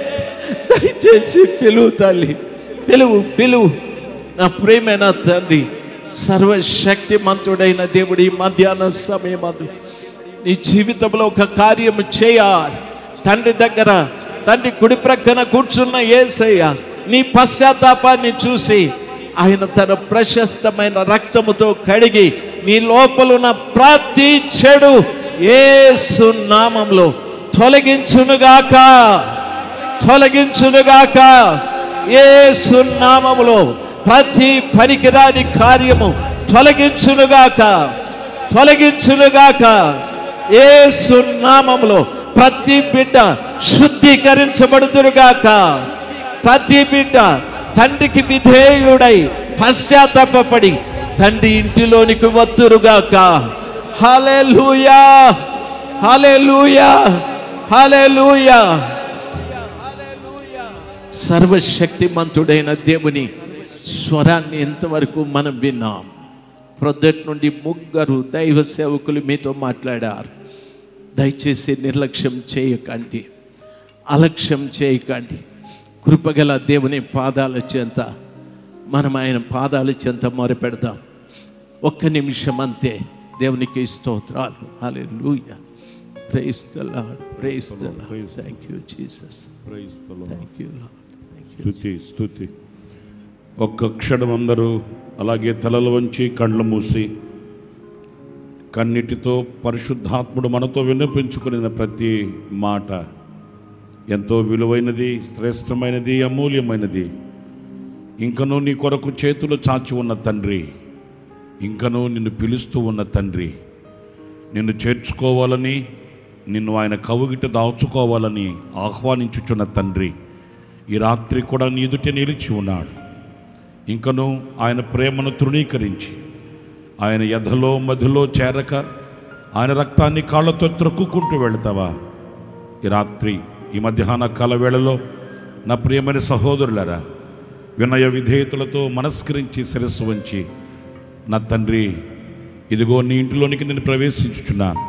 దయచేసి పిలువు తల్లి పిలువు పిలువు నా ప్రేమైన తండ్రి సర్వశక్తిమంతుడైన దేవుడి ఈ మధ్యాహ్న సమయమందు నీ జీవితంలో ఒక కార్యం చేయాలి తండ్రి దగ్గర తండ్రి కుడి ప్రక్కన కూర్చున్న ఏసయ్య నీ పశ్చాత్తాపాన్ని చూసి ఆయన తన ప్రశస్తమైన రక్తముతో కడిగి నీ లోపలున్న ప్రతి చెడు ఏసు నామంలో తొలగించునుగాక తొలగించునుగాక ఏసు నామములో ప్రతి పనికిరాని కార్యము తొలగించునుగాక తొలగించునుగాక ఏసు నామములో ప్రతి బిడ్డ శుద్ధీకరించబడుదురుగాక ప్రతి బిడ్డ తండ్రికి విధేయుడై పశ్చాత్తాపడి తండ్రి ఇంటిలోనికి వద్దురుగాక హల్లెలూయా హల్లెలూయా హల్లెలూయా సర్వశక్తిమంతుడైన దేవుని స్వరాన్ని ఎంతవరకు మనం విన్నాం ప్రొద్దటి నుండి ముగ్గురు దైవ సేవకులు మీతో మాట్లాడారు దయచేసి నిర్లక్ష్యం చేయకండి అలక్ష్యం చేయకండి కృపగల దేవుని పాదాల చెంత మనం ఆయన పాదాల చెంత మొరపెడదాం ఒక్క నిమిషం అంతే దేవునికి స్తోత్రాలు hallelujah praise the Lord praise the Lord thank you Jesus thank you Lord thank you స్థుతి స్థుతి ఒక్క క్షణం అందరూ అలాగే తలలు వంచి కళ్ళు మూసి కన్నిటితో పరిశుద్ధాత్ముడు మనతో వినిపించుకున్న ప్రతి మాట ఎంతో విలువైనది శ్రేష్టమైనది అమూల్యమైనది ఇంకనూ నీ కొరకు చేతులు చాచి ఉన్న తండ్రి ఇంకనూ నిన్ను పిలుస్తూ ఉన్న తండ్రి నిన్ను చేర్చుకోవాలని నిన్ను ఆయన కవుగిట దాచుకోవాలని ఆహ్వానించుచున్న తండ్రి ఈ రాత్రి కూడా నీ ఎదుట నిలిచి ఉన్నాడు ఇంకను ఆయన ప్రేమను తృణీకరించి ఆయన ఎధలో మధులో చేరక ఆయన రక్తాన్ని కాళ్ళతో త్రొక్కుకుంటూ వెళతావా ఈ రాత్రి ఈ మధ్యాహ్న కాల వేళలో నా ప్రియమైన సహోదరులరా వినయ విధేయతలతో మనస్కరించి శిరస్సు వంచి నా తండ్రి ఇదిగో నీ ఇంటిలోనికి నేను ప్రవేశించుచున్నాను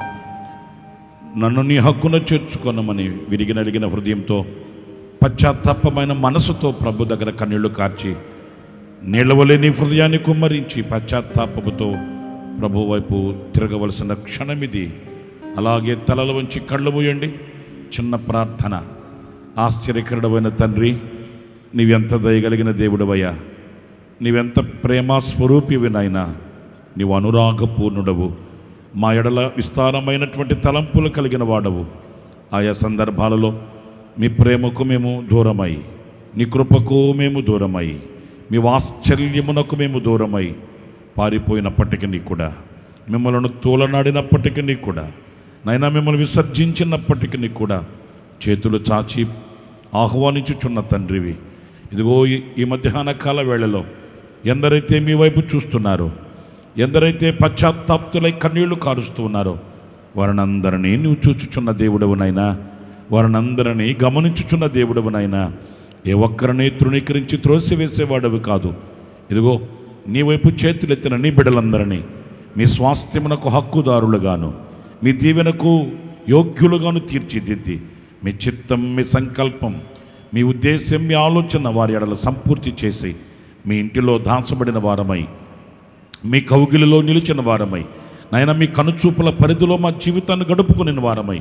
నన్ను నీ హక్కున చేర్చుకొనమని విరిగి నలిగిన హృదయంతో పశ్చాత్తాపమైన మనసుతో ప్రభు దగ్గర కన్నీళ్లు కార్చి నీళ్ళవలే నీ హృదయాన్ని కుమ్మరించి పశ్చాత్తాపముతో ప్రభు వైపు తిరగవలసిన క్షణమిది అలాగే తలలు వంచి కళ్ళు మూయండి చిన్న ప్రార్థన ఆశ్చర్యకరుడమైన తండ్రి నీవెంత దయగలిగిన దేవుడవయ్యా నీవెంత ప్రేమ స్వరూపివి నాయనా నీవు అనురాగపూర్ణుడవు మా ఎడల విస్తారమైనటువంటి తలంపులు కలిగిన వాడవు ఆయా సందర్భాలలో మీ ప్రేమకు మేము దూరమై నీ కృపకు మేము దూరమై మీ వాత్సల్యమునకు మేము దూరమై పారిపోయినప్పటికీ కూడా మిమ్మల్ని తూలనాడినప్పటికీ కూడా నైనా మిమ్మల్ని విసర్జించినప్పటికీ కూడా చేతులు చాచి ఆహ్వానించుచున్న తండ్రివి ఇదిగో ఈ- ఈ మధ్యాహ్న కాల వేళలో ఎందరైతే మీ వైపు చూస్తున్నారో ఎందరైతే పశ్చాత్తాప్తులై కన్నీళ్లు కారుస్తూ ఉన్నారో వారినందరినీ నువ్వు చూచుచున్న దేవుడవునైనా వారినందరినీ గమనించుచున్న దేవుడవునైనా ఏ ఒక్కరిని తృణీకరించి త్రోసివేసేవాడవి కాదు ఇదిగో నీ వైపు చేతులెత్తిన నీ బిడ్డలందరినీ మీ స్వాస్థ్యమునకు హక్కుదారులుగాను మీ దీవెనకు యోగ్యులుగాను తీర్చిదిద్ది మీ చిత్తం మీ సంకల్పం మీ ఉద్దేశం మీ ఆలోచన వారి ఎడల సంపూర్తి చేసి మీ ఇంటిలో దాచబడిన వారమై మీ కౌగిలిలో నిలిచిన వారమై నాయన మీ కనుచూపుల పరిధిలో మా జీవితాన్ని గడుపుకుని వారమై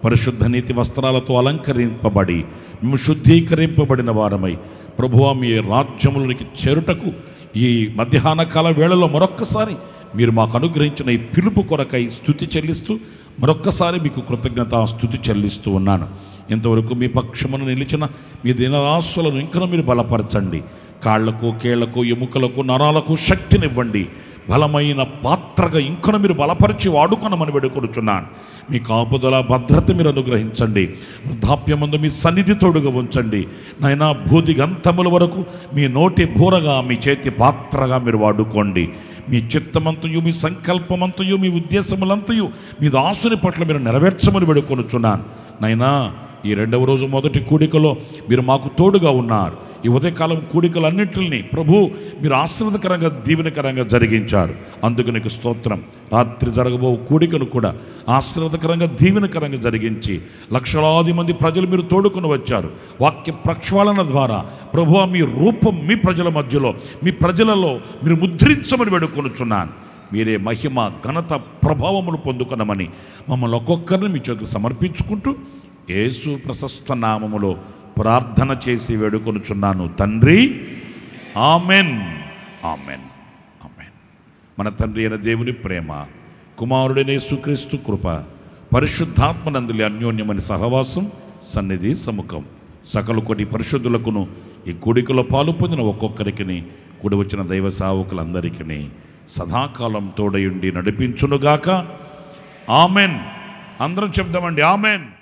పరిశుద్ధ నీతి వస్త్రాలతో అలంకరింపబడి మేము శుద్ధీకరింపబడిన వారమై ప్రభువా మీ రాజ్యములకి చేరుటకు ఈ మధ్యాహ్న కాల వేళలో మరొక్కసారి మీరు మాకు అనుగ్రహించిన ఈ పిలుపు కొరకై స్థుతి చెల్లిస్తూ మరొక్కసారి మీకు కృతజ్ఞత స్థుతి చెల్లిస్తూ ఉన్నాను ఇంతవరకు మీ పక్షమును నిలిచిన మీ దినరాశులను ఇంకా మీరు బలపరచండి కాళ్లకు కేళ్లకు ఎముకలకు నరాలకు శక్తినివ్వండి బలమైన పాత్రగా ఇంకను మీరు బలపరిచి వాడుకొనమని వేడుకొనుచున్నాను మీ కాపుదల భద్రత మీరు అనుగ్రహించండి వృద్ధాప్యమందు మీ సన్నిధి తోడుగా ఉంచండి నైనా భూదిగంతముల వరకు మీ నోటి బూరగా మీ చేతి పాత్రగా మీరు వాడుకోండి మీ చిత్తమంతయు మీ సంకల్పమంతయు మీ ఉద్దేశములంతయు మీ దాసుని పట్ల మీరు నెరవేర్చమని వేడుకొనుచున్నాను నైనా ఈ రెండవ రోజు మొదటి కూడికలో మీరు మాకు తోడుగా ఉన్నారు ఈ ఉదయకాలం కూడికలన్నింటినీ ప్రభు మీరు ఆశ్రదకరంగా దీవెనకరంగా జరిగించారు అందుకు నీకు స్తోత్రం రాత్రి జరగబో కూడికను కూడా ఆశ్రదకరంగా దీవెనకరంగా జరిగించి లక్షలాది మంది ప్రజలు మీరు తోడుకొని వచ్చారు వాక్య ప్రక్షాళన ద్వారా ప్రభు మీ రూపం మీ ప్రజల మధ్యలో మీ ప్రజలలో మీరు ముద్రించమని వేడుకొనుచున్నాను మీరే మహిమ ఘనత ప్రభావములు పొందుకునమని మమ్మల్ని ఒక్కొక్కరిని మీ చేతులు సమర్పించుకుంటూ యేసు ప్రశస్త నామములో ప్రార్థన చేసి వేడుకొనుచున్నాను తండ్రి ఆమెన్ ఆమెన్ ఆమెన్ మన తండ్రి అయిన దేవుని ప్రేమ కుమారుడైన యేసుక్రీస్తు కృప పరిశుద్ధాత్మనందులి అన్యోన్యమని సహవాసం సన్నిధి సముఖం సకల కొటి పరిశుద్ధులకును ఈ కూడికలో పాలు పొందిన ఒక్కొక్కరికి కూడి వచ్చిన దైవ సావుకులందరికీ సదాకాలం తోడయుండి నడిపించునుగాక ఆమెన్ అందరం చెప్దామండి ఆమెన్